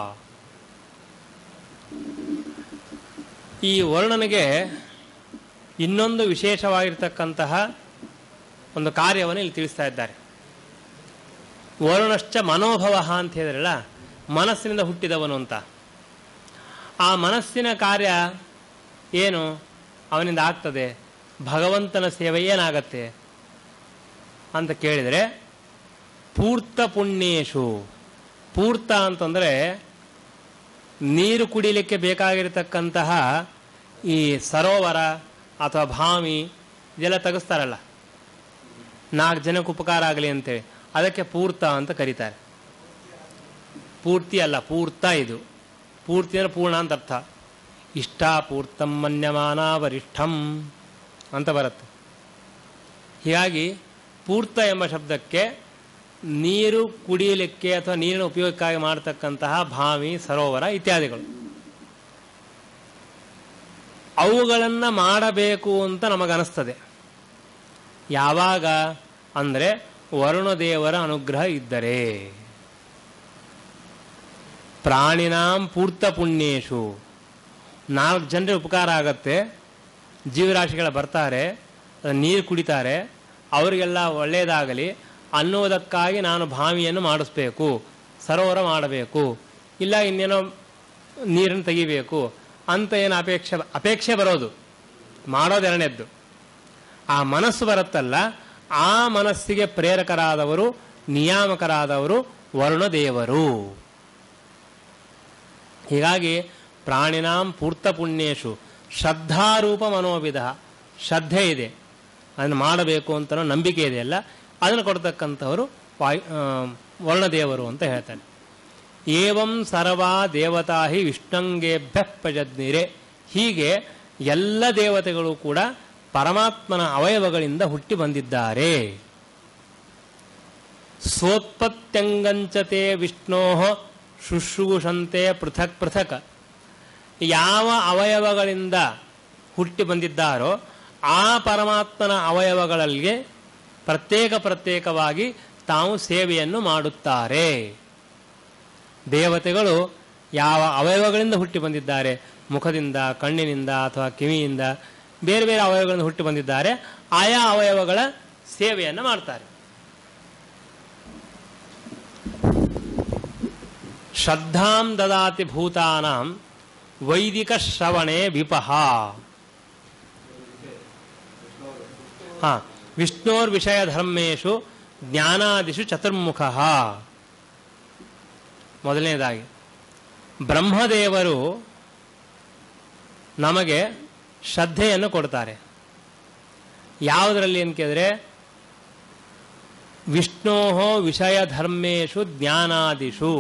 ಈ ವರ್ಣನಿಗೆ ಇನ್ನೊಂದು ವಿಶೇಷವಾಗಿರ್ತಕ್ಕಂತಹ ಒಂದು ಕಾರ್ಯವನ್ನು ಇಲ್ಲಿ ತಿಳಿಸ್ತಾ ಇದ್ದಾರೆ ವರುಣಶ್ಚ ಮನೋಭವ ಅಂತ ಹೇಳಿದ್ರಲ್ಲ ಮನಸ್ಸಿನಿಂದ ಹುಟ್ಟಿದವನು ಅಂತ ಆ ಮನಸ್ಸಿನ ಕಾರ್ಯ ಏನು ಅವನಿಂದ ಆಗ್ತದೆ ಭಗವಂತನ ಸೇವೆ ಏನಾಗತ್ತೆ ಅಂತ ಕೇಳಿದರೆ ಪೂರ್ತ ಪುಣ್ಯೇಶು ಪೂರ್ತ ಅಂತಂದರೆ ನೀರು ಕುಡಿಲಿಕ್ಕೆ ಬೇಕಾಗಿರತಕ್ಕಂತಹ ಈ ಸರೋವರ ಅಥವಾ ಭಾವಿ ಇದೆಲ್ಲ ತೆಗೆಸ್ತಾರಲ್ಲ ನಾಲ್ಕು ಜನಕ್ಕೆ ಉಪಕಾರ ಆಗಲಿ ಅಂತೇಳಿ ಅದಕ್ಕೆ ಪೂರ್ತ ಅಂತ ಕರೀತಾರೆ ಪೂರ್ತಿ ಅಲ್ಲ ಪೂರ್ತ ಇದು ಪೂರ್ತಿ ಅಂದರೆ ಪೂರ್ಣ ಅಂತ ಅರ್ಥ ಇಷ್ಟ ಪೂರ್ತಂ ಮನ್ಯಮಾನ ವರಿಷ್ಠಂ ಅಂತ ಬರುತ್ತೆ ಹೀಗಾಗಿ ಪೂರ್ತ ಎಂಬ ಶಬ್ದಕ್ಕೆ ನೀರು ಕುಡಿಯಲಿಕ್ಕೆ ಅಥವಾ ನೀರಿನ ಉಪಯೋಗಕ್ಕಾಗಿ ಮಾಡತಕ್ಕಂತಹ ಬಾವಿ ಸರೋವರ ಇತ್ಯಾದಿಗಳು ಅವುಗಳನ್ನು ಮಾಡಬೇಕು ಅಂತ ನಮಗನಿಸ್ತದೆ ಯಾವಾಗ ಅಂದರೆ ವರುಣದೇವರ ಅನುಗ್ರಹ ಇದ್ದರೆ ಪ್ರಾಣಿನಾಂ ಪೂರ್ತ ಪುಣ್ಯೇಶು ನಾಲ್ಕು ಜನರಿಗೆ ಉಪಕಾರ ಆಗತ್ತೆ ಜೀವರಾಶಿಗಳ ಬರ್ತಾರೆ ನೀರು ಕುಡಿತಾರೆ ಅವರಿಗೆಲ್ಲ ಒಳ್ಳೆಯದಾಗಲಿ ಅನ್ನೋದಕ್ಕಾಗಿ ನಾನು ಬಾವಿಯನ್ನು ಮಾಡಿಸ್ಬೇಕು ಸರೋವರ ಮಾಡಬೇಕು ಇಲ್ಲ ಇನ್ನೇನೋ ನೀರನ್ನು ತೆಗಿಬೇಕು ಅಂತ ಏನು ಅಪೇಕ್ಷೆ ಅಪೇಕ್ಷೆ ಬರೋದು ಮಾಡೋದು ಎರಡನೇದ್ದು ಆ ಮನಸ್ಸು ಬರುತ್ತಲ್ಲ ಆ ಮನಸ್ಸಿಗೆ ಪ್ರೇರಕರಾದವರು ನಿಯಾಮಕರಾದವರು ವರುಣದೇವರು ಹೀಗಾಗಿ ಪ್ರಾಣಿನಾಂ ಪೂರ್ತ ಪುಣ್ಯೇಶು ಶ್ರದ್ಧಾರೂಪ ಮನೋವಿಧ ಶ್ರದ್ಧೆ ಇದೆ ಅದನ್ನು ಮಾಡಬೇಕು ಅಂತ ನಂಬಿಕೆ ಇದೆಯಲ್ಲ ಅದನ್ನು ಕೊಡ್ತಕ್ಕಂಥವರು ವಾಯು ಆ, ವರ್ಣದೇವರು ಅಂತ ಹೇಳ್ತಾರೆ ಏವಂ ಸರ್ವಾ ದೇವತಾ ಹಿ ವಿಷ್ಣಂಗೇಭ್ಯ ಪ್ರಜಜ್ಞಿರೆ ಹೀಗೆ ಎಲ್ಲ ದೇವತೆಗಳು ಕೂಡ ಪರಮಾತ್ಮನ ಅವಯವಗಳಿಂದ ಹುಟ್ಟಿ ಬಂದಿದ್ದಾರೆ ಸೋತ್ಪತ್ತ್ಯಂಗಂಚತೆ ವಿಷ್ಣೋ ಶುಶ್ರೂಷಂತೆ ಪೃಥಕ್ ಪೃಥಕ್ ಯಾವ ಅವಯವಗಳಿಂದ ಹುಟ್ಟಿ ಬಂದಿದ್ದಾರೋ ಆ ಪರಮಾತ್ಮನ ಅವಯವಗಳಲ್ಲಿ ಪ್ರತ್ಯೇಕ ಪ್ರತ್ಯೇಕವಾಗಿ ತಾವು ಸೇವೆಯನ್ನು ಮಾಡುತ್ತಾರೆ ದೇವತೆಗಳು ಯಾವ ಅವಯವಗಳಿಂದ ಹುಟ್ಟಿ ಬಂದಿದ್ದಾರೆ ಮುಖದಿಂದ ಕಣ್ಣಿನಿಂದ ಅಥವಾ ಕಿವಿಯಿಂದ ಬೇರೆ ಬೇರೆ ಅವಯವಗಳಿಂದ ಹುಟ್ಟಿ ಬಂದಿದ್ದಾರೆ ಆಯಾ ಅವಯವಗಳ ಸೇವೆಯನ್ನು ಮಾಡ್ತಾರೆ ಶ್ರದ್ಧಾಂ ದದಾತಿ ಭೂತಾನಾಂ ವೈದಿಕ ಶ್ರವಣೆ ವಿಪಹ ಹಾ ವಿಷ್ಣೋರ್ ವಿಷಯ ಧರ್ಮೇಶು ಜ್ಞಾನಾದಿಷು ಚತುರ್ಮುಖ ಮೊದಲನೇದಾಗಿ ಬ್ರಹ್ಮದೇವರು ನಮಗೆ ಶ್ರದ್ಧೆಯನ್ನು ಕೊಡ್ತಾರೆ ಯಾವುದರಲ್ಲಿ ಅಂತ ಕೇಳಿದ್ರೆ ವಿಷ್ಣೋ ವಿಷಯ ಧರ್ಮೇಶು ಜ್ಞಾನಾದಿಷು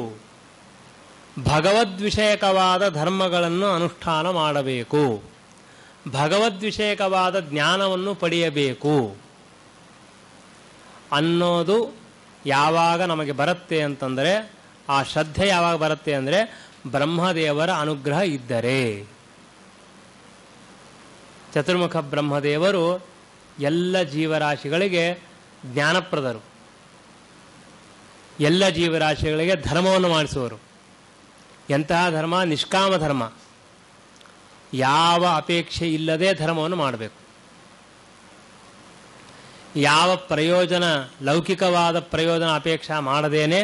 ಭಗವದ್ವಿಷಯಕವಾದ ಧರ್ಮಗಳನ್ನು ಅನುಷ್ಠಾನ ಮಾಡಬೇಕು ಭಗವದ್ವಿಷಯಕವಾದ ಜ್ಞಾನವನ್ನು ಪಡೆಯಬೇಕು ಅನ್ನೋದು ಯಾವಾಗ ನಮಗೆ ಬರುತ್ತೆ ಅಂತಂದರೆ ಆ ಶ್ರದ್ಧೆ ಯಾವಾಗ ಬರುತ್ತೆ ಅಂದರೆ ಬ್ರಹ್ಮದೇವರ ಅನುಗ್ರಹ ಇದ್ದರೆ ಚತುರ್ಮುಖ ಬ್ರಹ್ಮದೇವರು ಎಲ್ಲ ಜೀವರಾಶಿಗಳಿಗೆ ಜ್ಞಾನಪ್ರದರು ಎಲ್ಲ ಜೀವರಾಶಿಗಳಿಗೆ ಧರ್ಮವನ್ನು ಮಾಡಿಸುವರು ಎಂತಹ ಧರ್ಮ ನಿಷ್ಕಾಮ ಧರ್ಮ ಯಾವ ಅಪೇಕ್ಷೆ ಇಲ್ಲದೆ ಧರ್ಮವನ್ನು ಮಾಡಬೇಕು ಯಾವ ಪ್ರಯೋಜನ ಲೌಕಿಕವಾದ ಪ್ರಯೋಜನ ಅಪೇಕ್ಷೆ ಮಾಡದೇನೆ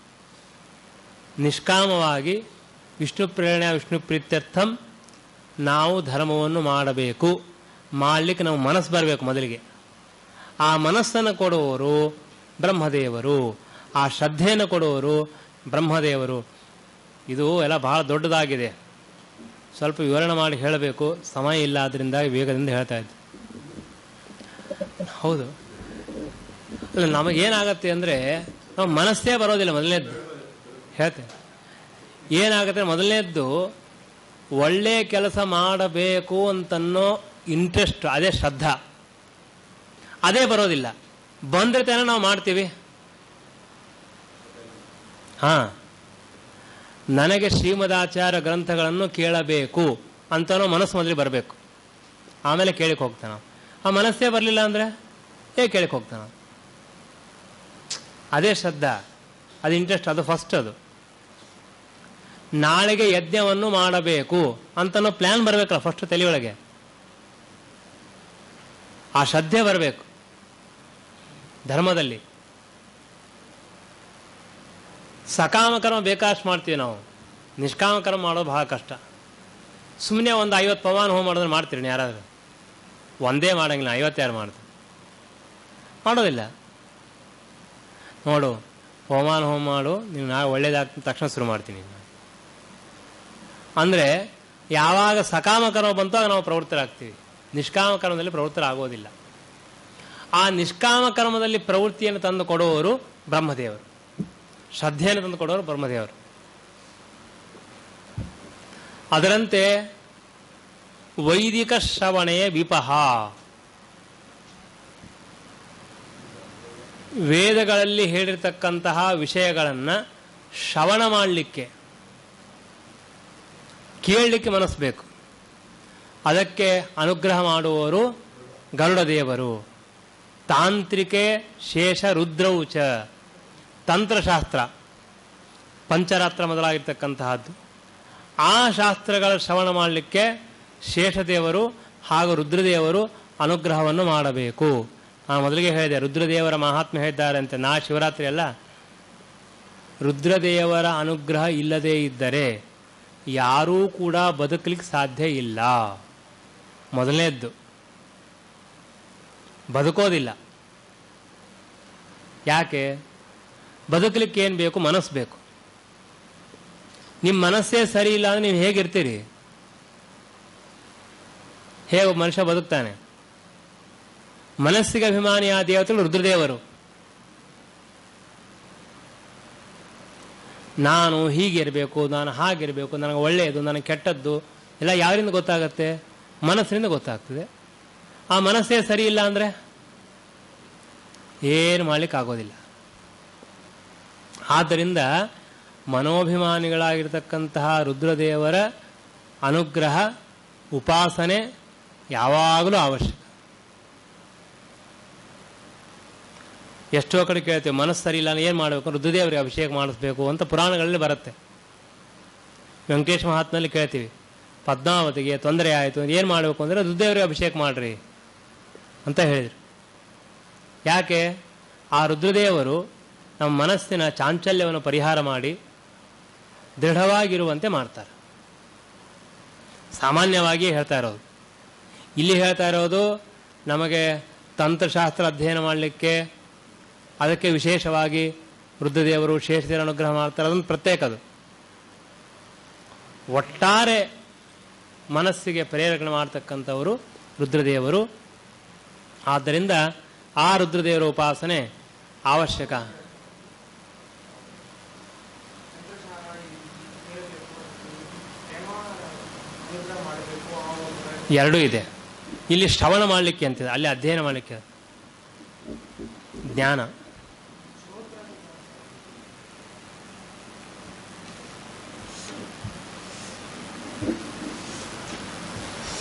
ನಿಷ್ಕಾಮವಾಗಿ ವಿಷ್ಣು ಪ್ರೇರಣೆ ವಿಷ್ಣು ಪ್ರೀತ್ಯರ್ಥಂ ನಾವು ಧರ್ಮವನ್ನು ಮಾಡಬೇಕು ಮಾಡಲಿಕ್ಕೆ ನಾವು ಮನಸ್ಸು ಬರಬೇಕು ಮೊದಲಿಗೆ ಆ ಮನಸ್ಸನ್ನು ಕೊಡುವವರು ಬ್ರಹ್ಮದೇವರು ಆ ಶ್ರದ್ಧೆಯನ್ನು ಕೊಡುವವರು ಬ್ರಹ್ಮದೇವರು ಇದು ಎಲ್ಲ ಬಹಳ ದೊಡ್ಡದಾಗಿದೆ ಸ್ವಲ್ಪ ವಿವರಣೆ ಮಾಡಿ ಹೇಳಬೇಕು ಸಮಯ ಇಲ್ಲ ಆದ್ದರಿಂದ ವೇಗದಿಂದ ಹೇಳ್ತಾ ಇದ್ದೆ ಹೌದು ಅಲ್ಲ ನಮಗೇನಾಗತ್ತೆ ಅಂದರೆ ನಾವು ಮನಸ್ಸೇ ಬರೋದಿಲ್ಲ ಮೊದಲನೇದ್ದು ಹೇಳ್ತೇನೆ ಏನಾಗುತ್ತೆ ಮೊದಲನೇದ್ದು ಒಳ್ಳೆಯ ಕೆಲಸ ಮಾಡಬೇಕು ಅಂತನ್ನೋ ಇಂಟ್ರೆಸ್ಟ್ ಅದೇ ಶ್ರದ್ಧಾ ಅದೇ ಬರೋದಿಲ್ಲ ಬಂದ್ರೆ ತಾನೇ ನಾವು ಮಾಡ್ತೀವಿ ಹಾ ನನಗೆ ಶ್ರೀಮದಾಚಾರ್ಯ ಗ್ರಂಥಗಳನ್ನು ಕೇಳಬೇಕು ಅಂತನೋ ಮನಸ್ಸು ಮೊದಲು ಬರಬೇಕು ಆಮೇಲೆ ಕೇಳಿಕ್ ಹೋಗ್ತಾನ ಆ ಮನಸ್ಸೇ ಬರಲಿಲ್ಲ ಅಂದರೆ ಹೇಗೆ ಕೇಳಿಕ್ ಹೋಗ್ತಾನ ಅದೇ ಶ್ರದ್ಧಾ ಅದು ಇಂಟ್ರೆಸ್ಟ್ ಅದು ಫಸ್ಟ್ ಅದು ನಾಳೆಗೆ ಯಜ್ಞವನ್ನು ಮಾಡಬೇಕು ಅಂತನೋ ಪ್ಲ್ಯಾನ್ ಬರಬೇಕಲ್ಲ ಫಸ್ಟ್ ತಲೆಯೊಳಗೆ ಆ ಶ್ರದ್ಧೆ ಬರಬೇಕು ಧರ್ಮದಲ್ಲಿ ಸಕಾಮ ಕರ್ಮ ಬೇಕಾಷ್ಟು ಮಾಡ್ತೀವಿ ನಾವು ನಿಷ್ಕಾಮ ಕರ್ಮ ಮಾಡೋದು ಬಹಳ ಕಷ್ಟ ಸುಮ್ಮನೆ ಒಂದು ಐವತ್ತು ಪವಾನ ಹೋಮ ಮಾಡಿದ್ರೆ ಮಾಡ್ತೀರಿ ಯಾರಾದರೂ ಒಂದೇ ಮಾಡಂಗಿಲ್ಲ ಐವತ್ತು ಯಾರು ಮಾಡ್ತಾರೆ ಮಾಡೋದಿಲ್ಲ ನೋಡು ಹೋಮಾನ ಹೋಮ ಮಾಡು ನೀವು ನಾ ಒಳ್ಳೇದಾಗ್ತ ತಕ್ಷಣ ಶುರು ಮಾಡ್ತೀನಿ ಅಂದರೆ ಯಾವಾಗ ಸಕಾಮ ಕರ್ಮ ಬಂತೋ ಆಗ ನಾವು ಪ್ರವೃತ್ತರಾಗ್ತೀವಿ ನಿಷ್ಕಾಮ ಕರ್ಮದಲ್ಲಿ ಪ್ರವೃತ್ತರಾಗೋದಿಲ್ಲ ಆ ನಿಷ್ಕಾಮ ಕರ್ಮದಲ್ಲಿ ಪ್ರವೃತ್ತಿಯನ್ನು ತಂದು ಕೊಡುವವರು ಬ್ರಹ್ಮದೇವರು ಶ್ರದ್ಧೆಯನ್ನು ತಂದು ಕೊಡೋರು ಬ್ರಹ್ಮದೇವರು ಅದರಂತೆ ವೈದಿಕ ಶ್ರವಣೆಯ ವಿಪಹ ವೇದಗಳಲ್ಲಿ ಹೇಳಿರ್ತಕ್ಕಂತಹ ವಿಷಯಗಳನ್ನು ಶ್ರವಣ ಮಾಡಲಿಕ್ಕೆ ಕೇಳಲಿಕ್ಕೆ ಮನಸ್ಸು ಬೇಕು ಅದಕ್ಕೆ ಅನುಗ್ರಹ ಮಾಡುವವರು ಗರುಡ ದೇವರು ತಾಂತ್ರಿಕೆ ಶೇಷ ರುದ್ರವು ಚ ತಂತ್ರಶಾಸ್ತ್ರ ಪಂಚರಾತ್ರ ಮೊದಲಾಗಿರ್ತಕ್ಕಂತಹದ್ದು ಆ ಶಾಸ್ತ್ರಗಳ ಶ್ರವಣ ಮಾಡಲಿಕ್ಕೆ ಶೇಷದೇವರು ಹಾಗೂ ರುದ್ರದೇವರು ಅನುಗ್ರಹವನ್ನು ಮಾಡಬೇಕು ನಾನು ಮೊದಲಿಗೆ ಹೇಳಿದೆ ರುದ್ರದೇವರ ಮಹಾತ್ಮೆ ಹೇಳಿದ್ದಾರೆ ಅಂತ ನಾ ಶಿವರಾತ್ರಿ ಅಲ್ಲ ರುದ್ರದೇವರ ಅನುಗ್ರಹ ಇಲ್ಲದೇ ಇದ್ದರೆ ಯಾರೂ ಕೂಡ ಬದುಕಲಿಕ್ಕೆ ಸಾಧ್ಯ ಇಲ್ಲ ಮೊದಲನೇದ್ದು ಬದುಕೋದಿಲ್ಲ ಯಾಕೆ ಬದುಕಲಿಕ್ಕೆ ಏನು ಬೇಕು ಮನಸ್ಸು ಬೇಕು ನಿಮ್ಮ ಮನಸ್ಸೇ ಸರಿ ಇಲ್ಲ ಅಂದ್ರೆ ನೀವು ಹೇಗಿರ್ತೀರಿ ಹೇಗೆ ಒಬ್ಬ ಮನುಷ್ಯ ಬದುಕ್ತಾನೆ ಮನಸ್ಸಿಗೆ ಅಭಿಮಾನಿಯ ದೇವತೆಗಳು ರುದ್ರದೇವರು ನಾನು ಹೀಗಿರಬೇಕು ನಾನು ಹಾಗಿರಬೇಕು ನನಗೆ ಒಳ್ಳೆಯದು ನನಗೆ ಕೆಟ್ಟದ್ದು ಎಲ್ಲ ಯಾರಿಂದ ಗೊತ್ತಾಗತ್ತೆ ಮನಸ್ಸಿನಿಂದ ಗೊತ್ತಾಗ್ತದೆ ಆ ಮನಸ್ಸೇ ಸರಿ ಇಲ್ಲ ಅಂದರೆ ಏನು ಮಾಡ್ಲಿಕ್ಕೆ ಆಗೋದಿಲ್ಲ ಆದ್ದರಿಂದ ಮನೋಭಿಮಾನಿಗಳಾಗಿರ್ತಕ್ಕಂತಹ ರುದ್ರದೇವರ ಅನುಗ್ರಹ ಉಪಾಸನೆ ಯಾವಾಗಲೂ ಅವಶ್ಯಕ ಎಷ್ಟೋ ಕಡೆ ಕೇಳ್ತೇವೆ ಮನಸ್ಸು ಸರಿ ಇಲ್ಲ ಏನು ಮಾಡಬೇಕು ರುದ್ರದೇವರಿಗೆ ಅಭಿಷೇಕ ಮಾಡಿಸ್ಬೇಕು ಅಂತ ಪುರಾಣಗಳಲ್ಲಿ ಬರುತ್ತೆ ವೆಂಕಟೇಶ ಮಹಾತ್ಮಲ್ಲಿ ಕೇಳ್ತೀವಿ ಪದ್ಮಾವತಿಗೆ ತೊಂದರೆ ಆಯಿತು ಏನು ಮಾಡಬೇಕು ಅಂದರೆ ರುದ್ರದೇವರಿಗೆ ಅಭಿಷೇಕ ಮಾಡ್ರಿ ಅಂತ ಹೇಳಿದರು ಯಾಕೆ ಆ ರುದ್ರದೇವರು ನಮ್ಮ ಮನಸ್ಸಿನ ಚಾಂಚಲ್ಯವನ್ನು ಪರಿಹಾರ ಮಾಡಿ ದೃಢವಾಗಿರುವಂತೆ ಮಾಡ್ತಾರೆ ಸಾಮಾನ್ಯವಾಗಿ ಹೇಳ್ತಾ ಇರೋದು ಇಲ್ಲಿ ಹೇಳ್ತಾ ಇರೋದು ನಮಗೆ ತಂತ್ರಶಾಸ್ತ್ರ ಅಧ್ಯಯನ ಮಾಡಲಿಕ್ಕೆ ಅದಕ್ಕೆ ವಿಶೇಷವಾಗಿ ವೃದ್ಧದೇವರು ಶೇಷದೇವರ ಅನುಗ್ರಹ ಮಾಡ್ತಾರೆ ಅದೊಂದು ಪ್ರತ್ಯೇಕ ಅದು ಒಟ್ಟಾರೆ ಮನಸ್ಸಿಗೆ ಪ್ರೇರಣೆ ಮಾಡ್ತಕ್ಕಂಥವರು ರುದ್ರದೇವರು ಆದ್ದರಿಂದ ಆ ರುದ್ರದೇವರ ಉಪಾಸನೆ ಅವಶ್ಯಕ ಎರಡೂ ಇದೆ ಇಲ್ಲಿ ಶ್ರವಣ ಮಾಡಲಿಕ್ಕೆ ಅಂತಿದೆ ಅಲ್ಲಿ ಅಧ್ಯಯನ ಮಾಡಲಿಕ್ಕೆ ಜ್ಞಾನ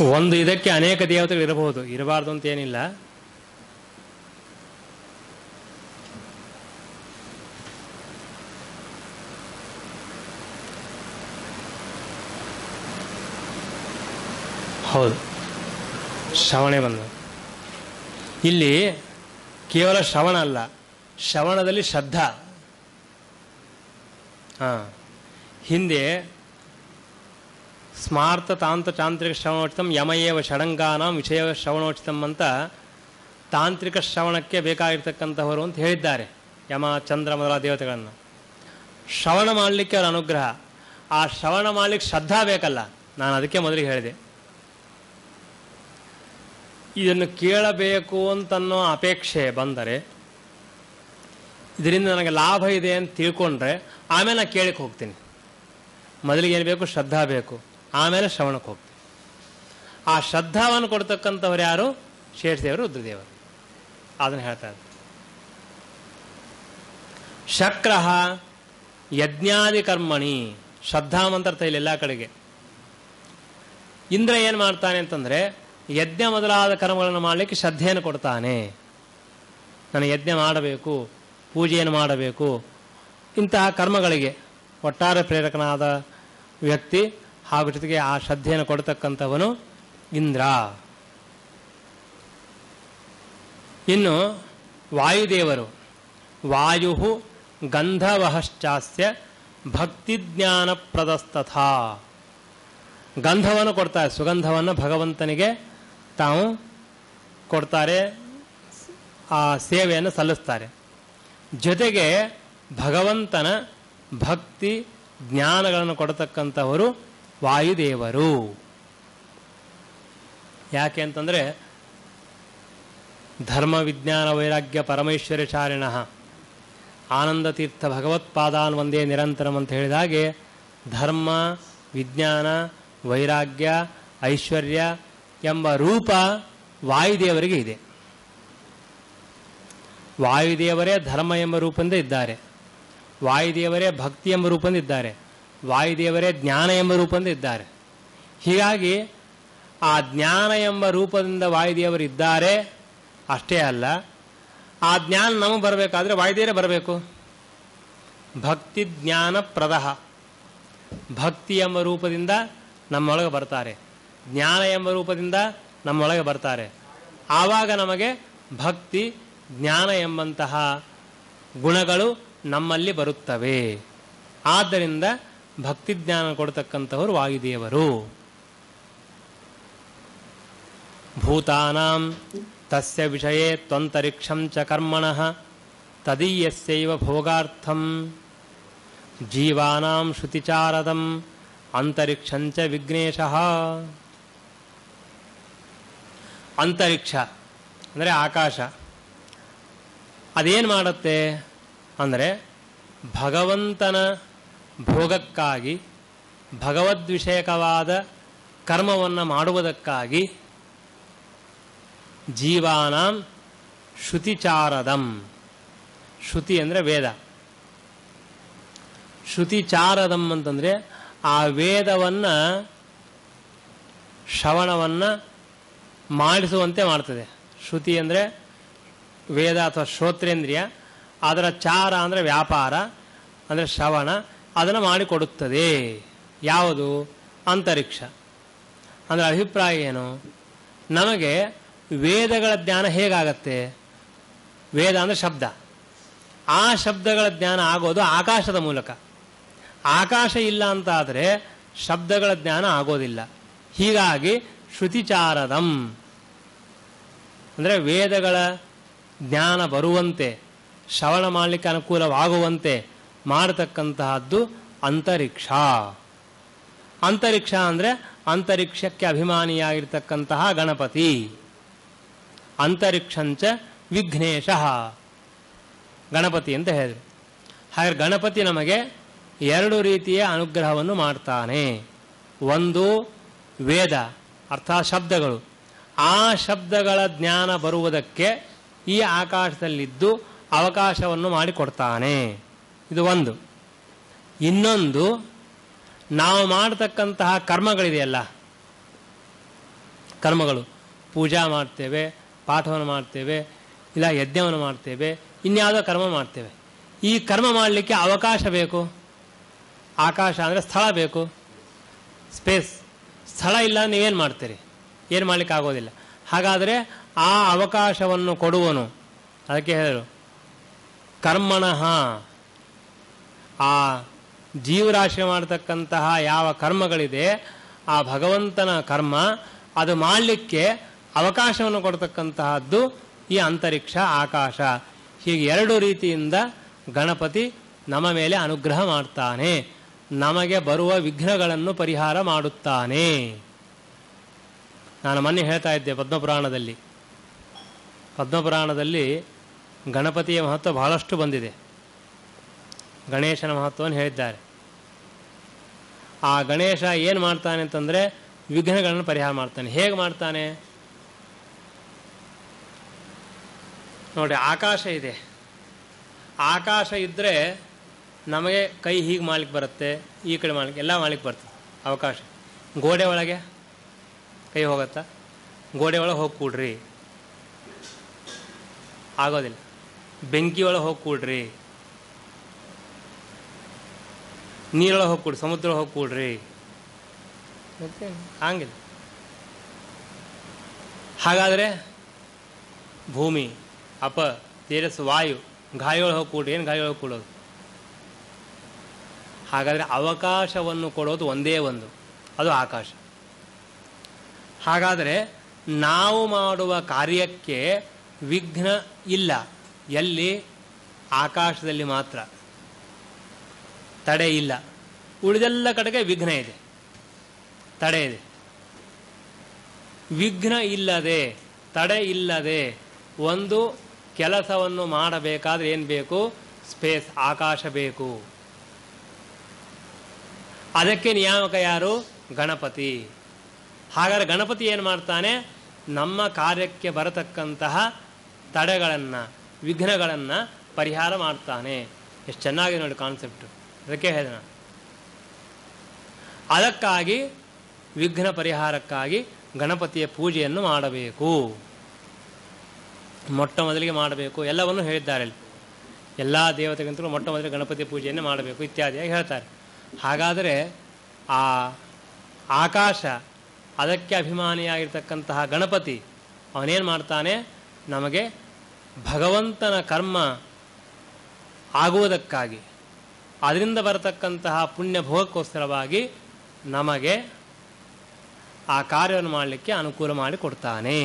ಒಂದು ಇದಕ್ಕೆ ಅನೇಕ ದೇವತೆಗಳು ಇರಬಹುದು ಇರಬಾರ್ದು ಅಂತ ಏನಿಲ್ಲ ಹೌದು ಶ್ರವಣೆ ಬಂದ ಇಲ್ಲಿ ಕೇವಲ ಶ್ರವಣ ಅಲ್ಲ ಶ್ರವಣದಲ್ಲಿ ಶ್ರದ್ಧಾ ಹಾ ಹಿಂದೆ ಸ್ಮಾರ್ತ ತಾಂತ ತಾಂತ್ರಿಕ ಶ್ರವಣೋಚಿತಂ ಯಮಯೇವ ಷಡಂಗಾನಾಂ ವಿಷಯ ಶ್ರವಣೋಚಿತಂ ಅಂತ ತಾಂತ್ರಿಕ ಶ್ರವಣಕ್ಕೆ ಬೇಕಾಗಿರ್ತಕ್ಕಂಥವರು ಅಂತ ಹೇಳಿದ್ದಾರೆ ಯಮ ಚಂದ್ರ ಮೊದಲ ದೇವತೆಗಳನ್ನು ಶ್ರವಣ ಮಾಡಲಿಕ್ಕೆ ಅವರ ಅನುಗ್ರಹ ಆ ಶ್ರವಣ ಮಾಡಲಿಕ್ಕೆ ಶ್ರದ್ಧಾ ಬೇಕಲ್ಲ ನಾನು ಅದಕ್ಕೆ ಮೊದಲಿಗೆ ಹೇಳಿದೆ ಇದನ್ನು ಕೇಳಬೇಕು ಅಂತನ್ನೋ ಅಪೇಕ್ಷೆ ಬಂದರೆ ಇದರಿಂದ ನನಗೆ ಲಾಭ ಇದೆ ಅಂತ ತಿಳ್ಕೊಂಡ್ರೆ ಆಮೇಲೆ ನಾನು ಕೇಳಕ್ಕೆ ಹೋಗ್ತೀನಿ ಮೊದಲಿಗೆ ಏನು ಬೇಕು ಶ್ರದ್ಧಾ ಬೇಕು ಆಮೇಲೆ ಶ್ರವಣಕ್ಕೆ ಹೋಗ್ತೀನಿ ಆ ಶ್ರದ್ಧಾವನ್ನು ಕೊಡ್ತಕ್ಕಂಥವ್ರು ಯಾರು ಶೇಷದೇವರು ರುದ್ರದೇವರು ಅದನ್ನು ಹೇಳ್ತಾ ಇದ್ದಾರೆ ಶಕ್ರ ಯಜ್ಞಾದಿ ಕರ್ಮಣಿ ಶ್ರದ್ಧಾ ಮಂತ್ರ ತೈಲ ಎಲ್ಲ ಕಡೆಗೆ ಇಂದ್ರ ಏನು ಮಾಡ್ತಾನೆ ಅಂತಂದರೆ ಯಜ್ಞ ಮೊದಲಾದ ಕರ್ಮಗಳನ್ನು ಮಾಡಲಿಕ್ಕೆ ಶ್ರದ್ಧೆಯನ್ನು ಕೊಡ್ತಾನೆ ನಾನು ಯಜ್ಞ ಮಾಡಬೇಕು ಪೂಜೆಯನ್ನು ಮಾಡಬೇಕು ಇಂತಹ ಕರ್ಮಗಳಿಗೆ ಒಟ್ಟಾರೆ ಪ್ರೇರಕನಾದ ವ್ಯಕ್ತಿ ಹಾಗೂ ಜೊತೆಗೆ ಆ ಶ್ರದ್ಧೆಯನ್ನು ಕೊಡ್ತಕ್ಕಂಥವನು ಇಂದ್ರ ಇನ್ನು ವಾಯುದೇವರು ವಾಯು ಗಂಧವಹಶ್ಚಾಸ್ಯ ಭಕ್ತಿಜ್ಞಾನ ಪ್ರದಸ್ತಥಾ ಗಂಧವನ್ನು ಕೊಡ್ತಾರೆ ಸುಗಂಧವನ್ನು ಭಗವಂತನಿಗೆ ತಾವು ಕೊಡ್ತಾರೆ ಆ ಸೇವೆಯನ್ನು ಸಲ್ಲಿಸ್ತಾರೆ ಜೊತೆಗೆ ಭಗವಂತನ ಭಕ್ತಿ ಜ್ಞಾನಗಳನ್ನು ಕೊಡತಕ್ಕಂಥವರು ವಾಯುದೇವರು ಯಾಕೆ ಅಂತಂದರೆ ಧರ್ಮ ವಿಜ್ಞಾನ ವೈರಾಗ್ಯ ಪರಮೇಶ್ವರಚಾರಿಣ ಆನಂದ ತೀರ್ಥ ಭಗವತ್ಪಾದಾನ್ ಒಂದೇ ನಿರಂತರಂ ಅಂತ ಹೇಳಿದ ಹಾಗೆ ಧರ್ಮ ವಿಜ್ಞಾನ ವೈರಾಗ್ಯ ಐಶ್ವರ್ಯ ಎಂಬ ರೂಪ ವಾಯುದೇವರಿಗೆ ಇದೆ ವಾಯುದೇವರೇ ಧರ್ಮ ಎಂಬ ರೂಪದಿಂದ ಇದ್ದಾರೆ ವಾಯುದೇವರೇ ಭಕ್ತಿ ಎಂಬ ರೂಪದಿಂದ ಇದ್ದಾರೆ ವಾಯುದೇವರೇ ಜ್ಞಾನ ಎಂಬ ರೂಪದಿಂದ ಇದ್ದಾರೆ ಹೀಗಾಗಿ ಆ ಜ್ಞಾನ ಎಂಬ ರೂಪದಿಂದ ವಾಯುದೇವರು ಇದ್ದಾರೆ ಅಷ್ಟೇ ಅಲ್ಲ ಆ ಜ್ಞಾನ ನಮಗೆ ಬರಬೇಕಾದ್ರೆ ವಾಯುದೇವರೇ ಬರಬೇಕು ಭಕ್ತಿ ಜ್ಞಾನ ಪ್ರದಹ ಭಕ್ತಿ ಎಂಬ ರೂಪದಿಂದ ನಮ್ಮೊಳಗೆ ಬರ್ತಾರೆ ಜ್ಞಾನ ಎಂಬ ರೂಪದಿಂದ ನಮ್ಮೊಳಗೆ ಬರ್ತಾರೆ ಆವಾಗ ನಮಗೆ ಭಕ್ತಿ ಜ್ಞಾನ ಎಂಬಂತಹ ಗುಣಗಳು ನಮ್ಮಲ್ಲಿ ಬರುತ್ತವೆ ಆದ್ದರಿಂದ ಭಕ್ತಿ ಜ್ಞಾನ ಕೊಡ್ತಕ್ಕಂಥವರು ವಾಯುದೇವರು ಭೂತಾನಾಂ ತಸ್ಯ ವಿಷಯೇ ತ್ವಂತರಿಕ್ಷಂ ಚ ಕರ್ಮಣಃ ತದೀಯಸ್ಯೈವ ಭೋಗಾರ್ಥಂ ಜೀವಾನಾಂ ಶ್ರುತಿಚಾರದಂ ಅಂತರಿಕ್ಷಂಚ ವಿಘ್ನೇಶಃ ಅಂತರಿಕ್ಷ ಅಂದರೆ ಆಕಾಶ ಅದೇನು ಮಾಡುತ್ತೆ ಅಂದರೆ ಭಗವಂತನ ಭೋಗಕ್ಕಾಗಿ ಭಗವದ್ವಿಷಯಕವಾದ ಕರ್ಮವನ್ನು ಮಾಡುವುದಕ್ಕಾಗಿ ಜೀವಾನಾಂ ಶ್ರುತಿಚಾರದಂ ಶ್ರುತಿ ಅಂದರೆ ವೇದ ಶ್ರುತಿಚಾರದಂ ಅಂತಂದರೆ ಆ ವೇದವನ್ನು ಶ್ರವಣವನ್ನು ಮಾಡಿಸುವಂತೆ ಮಾಡ್ತದೆ ಶ್ರುತಿ ಅಂದರೆ ವೇದ ಅಥವಾ ಶ್ರೋತ್ರೇಂದ್ರಿಯ ಅದರ ಚಾರ ಅಂದರೆ ವ್ಯಾಪಾರ ಅಂದರೆ ಶ್ರವಣ ಅದನ್ನು ಮಾಡಿಕೊಡುತ್ತದೆ ಯಾವುದು ಅಂತರಿಕ್ಷ ಅಂದರೆ ಅಭಿಪ್ರಾಯ ಏನು ನಮಗೆ ವೇದಗಳ ಜ್ಞಾನ ಹೇಗಾಗತ್ತೆ ವೇದ ಅಂದರೆ ಶಬ್ದ ಆ ಶಬ್ದಗಳ ಜ್ಞಾನ ಆಗೋದು ಆಕಾಶದ ಮೂಲಕ ಆಕಾಶ ಇಲ್ಲ ಅಂತ ಆದರೆ ಶಬ್ದಗಳ ಜ್ಞಾನ ಆಗೋದಿಲ್ಲ ಹೀಗಾಗಿ ಶ್ರುತಿಚಾರದಂ ಅಂದರೆ ವೇದಗಳ ಜ್ಞಾನ ಬರುವಂತೆ ಶ್ರವಣ ಮಾಡಲಿಕ್ಕೆ ಅನುಕೂಲವಾಗುವಂತೆ ಮಾಡತಕ್ಕಂತಹದ್ದು ಅಂತರಿಕ್ಷ ಅಂತರಿಕ್ಷ ಅಂದರೆ ಅಂತರಿಕ್ಷಕ್ಕೆ ಅಭಿಮಾನಿಯಾಗಿರ್ತಕ್ಕಂತಹ ಗಣಪತಿ ಅಂತರಿಕ್ಷಂಚ ವಿಘ್ನೇಶ ಗಣಪತಿ ಅಂತ ಹೇಳಿದ್ರು ಹಾಗೆ ಗಣಪತಿ ನಮಗೆ ಎರಡು ರೀತಿಯ ಅನುಗ್ರಹವನ್ನು ಮಾಡ್ತಾನೆ ಒಂದು ವೇದ ಅರ್ಥಾತ್ ಶಬ್ದಗಳು ಆ ಶಬ್ದಗಳ ಜ್ಞಾನ ಬರುವುದಕ್ಕೆ ಈ ಆಕಾಶದಲ್ಲಿದ್ದು ಅವಕಾಶವನ್ನು ಮಾಡಿಕೊಡ್ತಾನೆ ಇದು ಒಂದು ಇನ್ನೊಂದು ನಾವು ಮಾಡತಕ್ಕಂತಹ ಕರ್ಮಗಳಿದೆಯಲ್ಲ ಕರ್ಮಗಳು ಪೂಜಾ ಮಾಡ್ತೇವೆ ಪಾಠವನ್ನು ಮಾಡ್ತೇವೆ ಇಲ್ಲ ಯಜ್ಞವನ್ನು ಮಾಡ್ತೇವೆ ಇನ್ಯಾವುದೋ ಕರ್ಮ ಮಾಡ್ತೇವೆ ಈ ಕರ್ಮ ಮಾಡಲಿಕ್ಕೆ ಅವಕಾಶ ಬೇಕು ಆಕಾಶ ಅಂದರೆ ಸ್ಥಳ ಬೇಕು ಸ್ಪೇಸ್ ಸ್ಥಳ ಇಲ್ಲ ನೀವೇನು ಮಾಡ್ತೀರಿ ಏನು ಮಾಡ್ಲಿಕ್ಕೆ ಆಗೋದಿಲ್ಲ ಹಾಗಾದರೆ ಆ ಅವಕಾಶವನ್ನು ಕೊಡುವನು ಅದಕ್ಕೆ ಹೇಳಿದರು ಕರ್ಮಣಃ ಆ ಜೀವರಾಶಿ ಮಾಡತಕ್ಕಂತಹ ಯಾವ ಕರ್ಮಗಳಿದೆ ಆ ಭಗವಂತನ ಕರ್ಮ ಅದು ಮಾಡಲಿಕ್ಕೆ ಅವಕಾಶವನ್ನು ಕೊಡ್ತಕ್ಕಂತಹದ್ದು ಈ ಅಂತರಿಕ್ಷ ಆಕಾಶ ಹೀಗೆ ಎರಡು ರೀತಿಯಿಂದ ಗಣಪತಿ ನಮ್ಮ ಮೇಲೆ ಅನುಗ್ರಹ ಮಾಡ್ತಾನೆ ನಮಗೆ ಬರುವ ವಿಘ್ನಗಳನ್ನು ಪರಿಹಾರ ಮಾಡುತ್ತಾನೆ ನಾನು ಮೊನ್ನೆ ಹೇಳ್ತಾ ಇದ್ದೆ ಪದ್ಮಪುರಾಣದಲ್ಲಿ ಪದ್ಮಪುರಾಣದಲ್ಲಿ ಗಣಪತಿಯ ಮಹತ್ವ ಬಹಳಷ್ಟು ಬಂದಿದೆ ಗಣೇಶನ ಮಹತ್ವವನ್ನು ಹೇಳಿದ್ದಾರೆ ಆ ಗಣೇಶ ಏನು ಮಾಡ್ತಾನೆ ಅಂತಂದರೆ ವಿಘ್ನಗಳನ್ನು ಪರಿಹಾರ ಮಾಡ್ತಾನೆ ಹೇಗೆ ಮಾಡ್ತಾನೆ ನೋಡಿ ಆಕಾಶ ಇದೆ ಆಕಾಶ ಇದ್ದರೆ ನಮಗೆ ಕೈ ಹೀಗೆ ಮಾಡ್ಲಿಕ್ಕೆ ಬರುತ್ತೆ ಈ ಕಡೆ ಮಾಡ್ಲಿಕ್ಕೆ ಎಲ್ಲ ಮಾಡ್ಲಿಕ್ಕೆ ಬರ್ತದೆ ಅವಕಾಶ ಗೋಡೆ ಒಳಗೆ ಕೈ ಹೋಗುತ್ತಾ ಗೋಡೆ ಒಳಗೆ ಹೋಗಿ ಕೂಡ್ರಿ ಆಗೋದಿಲ್ಲ ಬೆಂಕಿ ಒಳಗೆ ಹೋಗಿ ಕೂಡ್ರಿ ನೀರೊಳಗೆ ಹೋಗಿ ಕೂಡ್ರಿ ಸಮುದ್ರ ಹೋಗಿ ಕೂಡ್ರಿ ಮತ್ತೆ ಹಂಗಿಲ್ಲ ಹಾಗಾದರೆ ಭೂಮಿ ಅಪ ತೇಜಸ್ ವಾಯು ಗಾಳಿಯೊಳಗೆ ಹೋಗಿ ಕೂಡ್ರಿ ಏನು ಗಾಳಿಯೊಳಗೆ ಕೂಡೋದು ಹಾಗಾದರೆ ಅವಕಾಶವನ್ನು ಕೊಡೋದು ಒಂದೇ ಒಂದು ಅದು ಆಕಾಶ ಹಾಗಾದರೆ ನಾವು ಮಾಡುವ ಕಾರ್ಯಕ್ಕೆ ವಿಘ್ನ ಇಲ್ಲ ಎಲ್ಲಿ ಆಕಾಶದಲ್ಲಿ ಮಾತ್ರ ತಡೆ ಇಲ್ಲ ಉಳಿದೆಲ್ಲ ಕಡೆಗೆ ವಿಘ್ನ ಇದೆ ತಡೆ ಇದೆ ವಿಘ್ನ ಇಲ್ಲದೆ ತಡೆ ಇಲ್ಲದೆ ಒಂದು ಕೆಲಸವನ್ನು ಮಾಡಬೇಕಾದ್ರೆ ಏನು ಬೇಕು ಸ್ಪೇಸ್ ಆಕಾಶ ಬೇಕು ಅದಕ್ಕೆ ನಿಯಾಮಕ ಯಾರು ಗಣಪತಿ ಹಾಗಾದರೆ ಗಣಪತಿ ಏನು ಮಾಡ್ತಾನೆ ನಮ್ಮ ಕಾರ್ಯಕ್ಕೆ ಬರತಕ್ಕಂತಹ ತಡೆಗಳನ್ನು ವಿಘ್ನಗಳನ್ನು ಪರಿಹಾರ ಮಾಡ್ತಾನೆ ಎಷ್ಟು ಚೆನ್ನಾಗಿ ನೋಡಿ ಕಾನ್ಸೆಪ್ಟು ಅದಕ್ಕೆ ಹೇಳಿದ ಅದಕ್ಕಾಗಿ ವಿಘ್ನ ಪರಿಹಾರಕ್ಕಾಗಿ ಗಣಪತಿಯ ಪೂಜೆಯನ್ನು ಮಾಡಬೇಕು ಮೊಟ್ಟ ಮೊದಲಿಗೆ ಮಾಡಬೇಕು ಎಲ್ಲವನ್ನು ಹೇಳಿದ್ದಾರೆ ಇಲ್ಲಿ ಎಲ್ಲ ದೇವತೆಗಿಂತಲೂ ಮೊಟ್ಟ ಮೊದಲಿಗೆ ಗಣಪತಿ ಪೂಜೆಯನ್ನು ಮಾಡಬೇಕು ಇತ್ಯಾದಿಯಾಗಿ ಹೇಳ್ತಾರೆ ಹಾಗಾದರೆ ಆ ಆಕಾಶ ಅದಕ್ಕೆ ಅಭಿಮಾನಿಯಾಗಿರ್ತಕ್ಕಂತಹ ಗಣಪತಿ ಅವನೇನು ಮಾಡ್ತಾನೆ ನಮಗೆ ಭಗವಂತನ ಕರ್ಮ ಆಗುವುದಕ್ಕಾಗಿ ಅದರಿಂದ ಬರತಕ್ಕಂತಹ ಪುಣ್ಯ ಭೋಗಕ್ಕೋಸ್ಕರವಾಗಿ ನಮಗೆ ಆ ಕಾರ್ಯವನ್ನು ಮಾಡಲಿಕ್ಕೆ ಅನುಕೂಲ ಮಾಡಿಕೊಡ್ತಾನೆ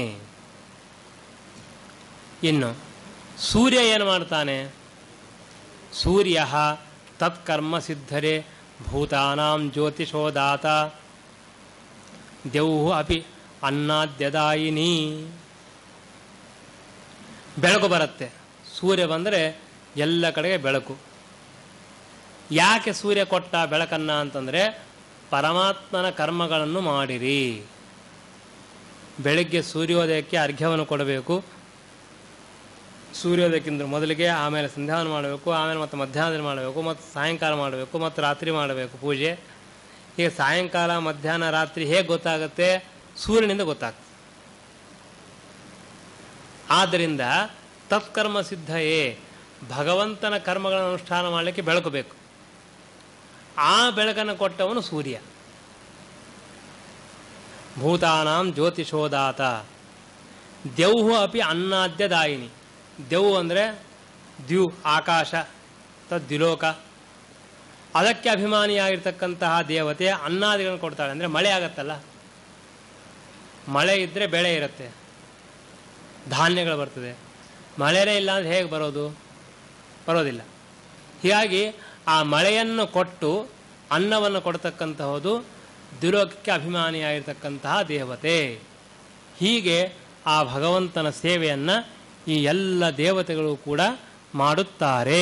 ಇನ್ನು ಸೂರ್ಯ ಏನು ಮಾಡ್ತಾನೆ ಸೂರ್ಯ ತತ್ಕರ್ಮ ಸಿದ್ಧರೆ ಭೂತಾನಾಂ ಜ್ಯೋತಿಷೋದಾತ ದೇವು ಅಪಿ ಅನ್ನದ್ಯದಾಯಿನಿ ಬೆಳಕು ಬರುತ್ತೆ ಸೂರ್ಯ ಬಂದರೆ ಎಲ್ಲ ಕಡೆಗೆ ಬೆಳಕು ಯಾಕೆ ಸೂರ್ಯ ಕೊಟ್ಟ ಬೆಳಕನ್ನ ಅಂತಂದರೆ ಪರಮಾತ್ಮನ ಕರ್ಮಗಳನ್ನು ಮಾಡಿರಿ ಬೆಳಗ್ಗೆ ಸೂರ್ಯೋದಯಕ್ಕೆ ಅರ್ಘ್ಯವನ್ನು ಕೊಡಬೇಕು ಸೂರ್ಯೋದಯಕ್ಕಿಂತ ಮೊದಲಿಗೆ ಆಮೇಲೆ ಸಂಧ್ಯಾವನ ಮಾಡಬೇಕು ಆಮೇಲೆ ಮತ್ತೆ ಮಧ್ಯಾಹ್ನದಲ್ಲಿ ಮಾಡಬೇಕು ಮತ್ತು ಸಾಯಂಕಾಲ ಮಾಡಬೇಕು ಮತ್ತು ರಾತ್ರಿ ಮಾಡಬೇಕು ಪೂಜೆ ಹೀಗೆ ಸಾಯಂಕಾಲ ಮಧ್ಯಾಹ್ನ ರಾತ್ರಿ ಹೇಗೆ ಗೊತ್ತಾಗುತ್ತೆ ಸೂರ್ಯನಿಂದ ಗೊತ್ತಾಗ್ತದೆ ಆದ್ದರಿಂದ ತತ್ಕರ್ಮ ಸಿದ್ಧಯೇ ಭಗವಂತನ ಕರ್ಮಗಳನ್ನು ಅನುಷ್ಠಾನ ಮಾಡಲಿಕ್ಕೆ ಬೆಳಕು ಬೇಕು ಆ ಬೆಳಕನ್ನು ಕೊಟ್ಟವನು ಸೂರ್ಯ ಭೂತಾನಾಂ ಜ್ಯೋತಿಷೋದಾತ ದೆವ್ಹು ಅಪಿ ಅನ್ನಾದ್ಯದಾಯಿನಿ ದೆವ್ವು ಅಂದರೆ ದ್ಯು ಆಕಾಶ ತದ್ದಿಲೋಕ ಅದಕ್ಕೆ ಅಭಿಮಾನಿಯಾಗಿರ್ತಕ್ಕಂತಹ ದೇವತೆ ಅನ್ನಾದಿಗಳನ್ನು ಕೊಡ್ತಾಳೆ ಅಂದರೆ ಮಳೆ ಆಗತ್ತಲ್ಲ ಮಳೆ ಇದ್ದರೆ ಬೆಳೆ ಇರುತ್ತೆ ಧಾನ್ಯಗಳು ಬರ್ತದೆ ಮಳೆನೇ ಇಲ್ಲ ಅಂದರೆ ಹೇಗೆ ಬರೋದು ಬರೋದಿಲ್ಲ ಹೀಗಾಗಿ ಆ ಮಳೆಯನ್ನು ಕೊಟ್ಟು ಅನ್ನವನ್ನು ಕೊಡ್ತಕ್ಕಂತಹದ್ದು ದುಲೋಕಕ್ಕೆ ಅಭಿಮಾನಿಯಾಗಿರ್ತಕ್ಕಂತಹ ದೇವತೆ ಹೀಗೆ ಆ ಭಗವಂತನ ಸೇವೆಯನ್ನು ಈ ಎಲ್ಲ ದೇವತೆಗಳು ಕೂಡ ಮಾಡುತ್ತಾರೆ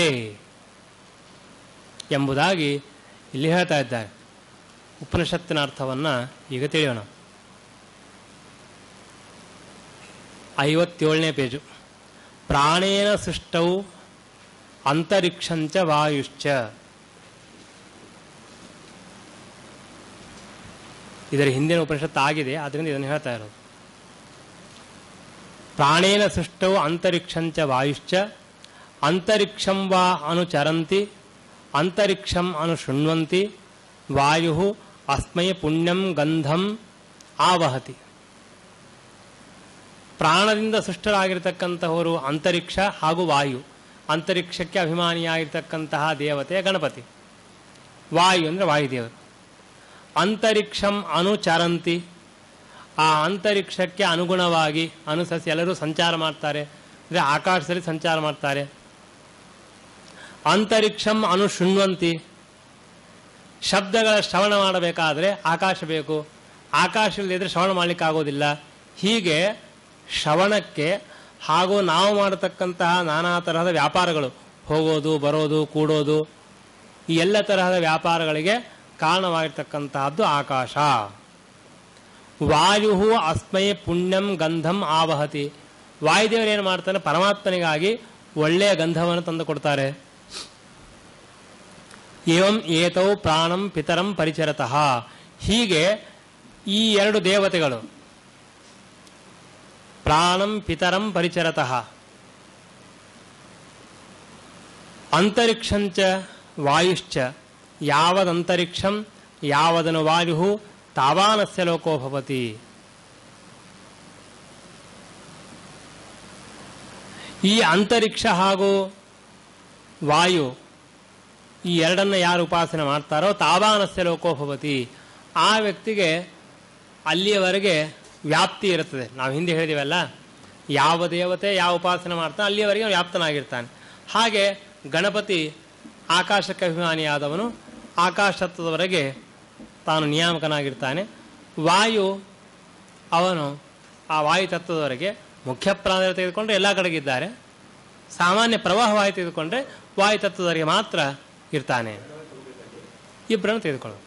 ಎಂಬುದಾಗಿ ಇಲ್ಲಿ ಹೇಳ್ತಾ ಇದ್ದಾರೆ ಉಪನಿಷತ್ತಿನ ಅರ್ಥವನ್ನು ಈಗ ತಿಳಿಯೋಣ ಐವತ್ತೇಳನೇ ಪೇಜು ಪ್ರಾಣೇನ ಸೃಷ್ಟೌ ಅಂತರಿಕ್ಷಂಚ ವಾಯುಶ್ಚ ಇದರ ಹಿಂದಿನ ಉಪನಿಷತ್ತು ಆಗಿದೆ ಆದ್ದರಿಂದ ಇದನ್ನು ಹೇಳ್ತಾ ಇರೋದು ಪ್ರಾಣೇನ ಸೃಷ್ಟೌ ಅಂತರಿಕ್ಷಂಚ ವಾಯುಶ್ಚ ಅಂತರಿಕ್ಷಂ ವಾ ಅನುಚರಂತಿ ಅಂತರಿಕ್ಷಂ ಅನುಶೃಣ್ವಂತಿ ವಾಯು ಅಸ್ಮೈ ಪುಣ್ಯಂ ಗಂಧಂ ಆವಹತಿ ಪ್ರಾಣದಿಂದ ಸೃಷ್ಟರಾಗಿರ್ತಕ್ಕಂತಹವರು ಅಂತರಿಕ್ಷ ಹಾಗೂ ವಾಯು ಅಂತರಿಕ್ಷಕ್ಕೆ ಅಭಿಮಾನಿಯಾಗಿರ್ತಕ್ಕಂತಹ ದೇವತೆ ಗಣಪತಿ ವಾಯು ಅಂದರೆ ವಾಯುದೇವರು ಅಂತರಿಕ್ಷಂ ಅನುಚರಂತಿ ಆ ಅಂತರಿಕ್ಷಕ್ಕೆ ಅನುಗುಣವಾಗಿ ಅನುಸರಿಸಿ ಎಲ್ಲರೂ ಸಂಚಾರ ಮಾಡ್ತಾರೆ ಅಂದರೆ ಆಕಾಶದಲ್ಲಿ ಸಂಚಾರ ಮಾಡ್ತಾರೆ ಅಂತರಿಕ್ಷಂ ಅನುಶೃಣ್ವಂತಿ ಶಬ್ದಗಳ ಶ್ರವಣ ಮಾಡಬೇಕಾದ್ರೆ ಆಕಾಶ ಬೇಕು ಆಕಾಶವಿಲ್ಲದಿದ್ರೆ ಶ್ರವಣ ಮಾಡಲಿಕ್ಕೆ ಆಗೋದಿಲ್ಲ ಹೀಗೆ ಶ್ರವಣಕ್ಕೆ ಹಾಗೂ ನಾವು ಮಾಡತಕ್ಕಂತಹ ನಾನಾ ತರಹದ ವ್ಯಾಪಾರಗಳು ಹೋಗೋದು ಬರೋದು ಕೂಡೋದು ಈ ಎಲ್ಲ ತರಹದ ವ್ಯಾಪಾರಗಳಿಗೆ ಕಾರಣವಾಗಿರ್ತಕ್ಕಂತಹದ್ದು ಆಕಾಶ ವಾಯು ಅಸ್ಮೈ ಪುಣ್ಯಂ ಗಂಧಂ ಆವಹತಿ ವಾಯುದೇವರು ಏನು ಮಾಡ್ತಾರೆ ಪರಮಾತ್ಮನಿಗಾಗಿ ಒಳ್ಳೆಯ ಗಂಧವನ್ನು ತಂದು ಕೊಡ್ತಾರೆ ಏವಂ ಏತೌ ಪ್ರಾಣಂ ಪಿತರಂ ಪರಿಚರತಃ ಹೀಗೆ ಈ ಎರಡು ದೇವತೆಗಳು ಪ್ರಾಣಂ ಪಿತರಂ ಪರಿಚರತಃ ಅಂತರಿಕ್ಷಂಚ ವಾಯುಶ್ಚ ಯಾವದಂತರಿಕ್ಷಂ ಯಾವದನು ವಾಯು ತಾವಾನಸ್ಯ ಲೋಕೋ ಭವತಿ ಈ ಅಂತರಿಕ್ಷ ಹಾಗೂ ವಾಯು ಈ ಎರಡನ್ನ ಯಾರು ಉಪಾಸನೆ ಮಾಡ್ತಾರೋ ತಾವಾನಸ್ಯ ಲೋಕೋ ಭವತಿ ಆ ವ್ಯಕ್ತಿಗೆ ಅಲ್ಲಿಯವರೆಗೆ ವ್ಯಾಪ್ತಿ ಇರುತ್ತದೆ ನಾವು ಹಿಂದೆ ಹೇಳಿದೀವಲ್ಲ ಯಾವ ದೇವತೆ ಯಾವ ಉಪಾಸನೆ ಮಾಡ್ತಾನೆ ಅಲ್ಲಿಯವರೆಗೆ ವ್ಯಾಪ್ತನಾಗಿರ್ತಾನೆ ಹಾಗೆ ಗಣಪತಿ ಆಕಾಶಕ್ಕೆ ಅಭಿಮಾನಿಯಾದವನು ಆಕಾಶತ್ವದವರೆಗೆ ತಾನು ನಿಯಾಮಕನಾಗಿರ್ತಾನೆ ವಾಯು ಅವನು ಆ ವಾಯು ತತ್ವದವರೆಗೆ ಮುಖ್ಯ ಪ್ರಾಣ ತೆಗೆದುಕೊಂಡ್ರೆ ಎಲ್ಲ ಕಡೆಗಿದ್ದಾರೆ ಸಾಮಾನ್ಯ ಪ್ರವಾಹ ವಾಯು ತೆಗೆದುಕೊಂಡ್ರೆ ವಾಯು ತತ್ವದವರೆಗೆ ಮಾತ್ರ ಇರ್ತಾನೆ ಇಬ್ಬರನ್ನು ತೆಗೆದುಕೊಳ್ಳೋದು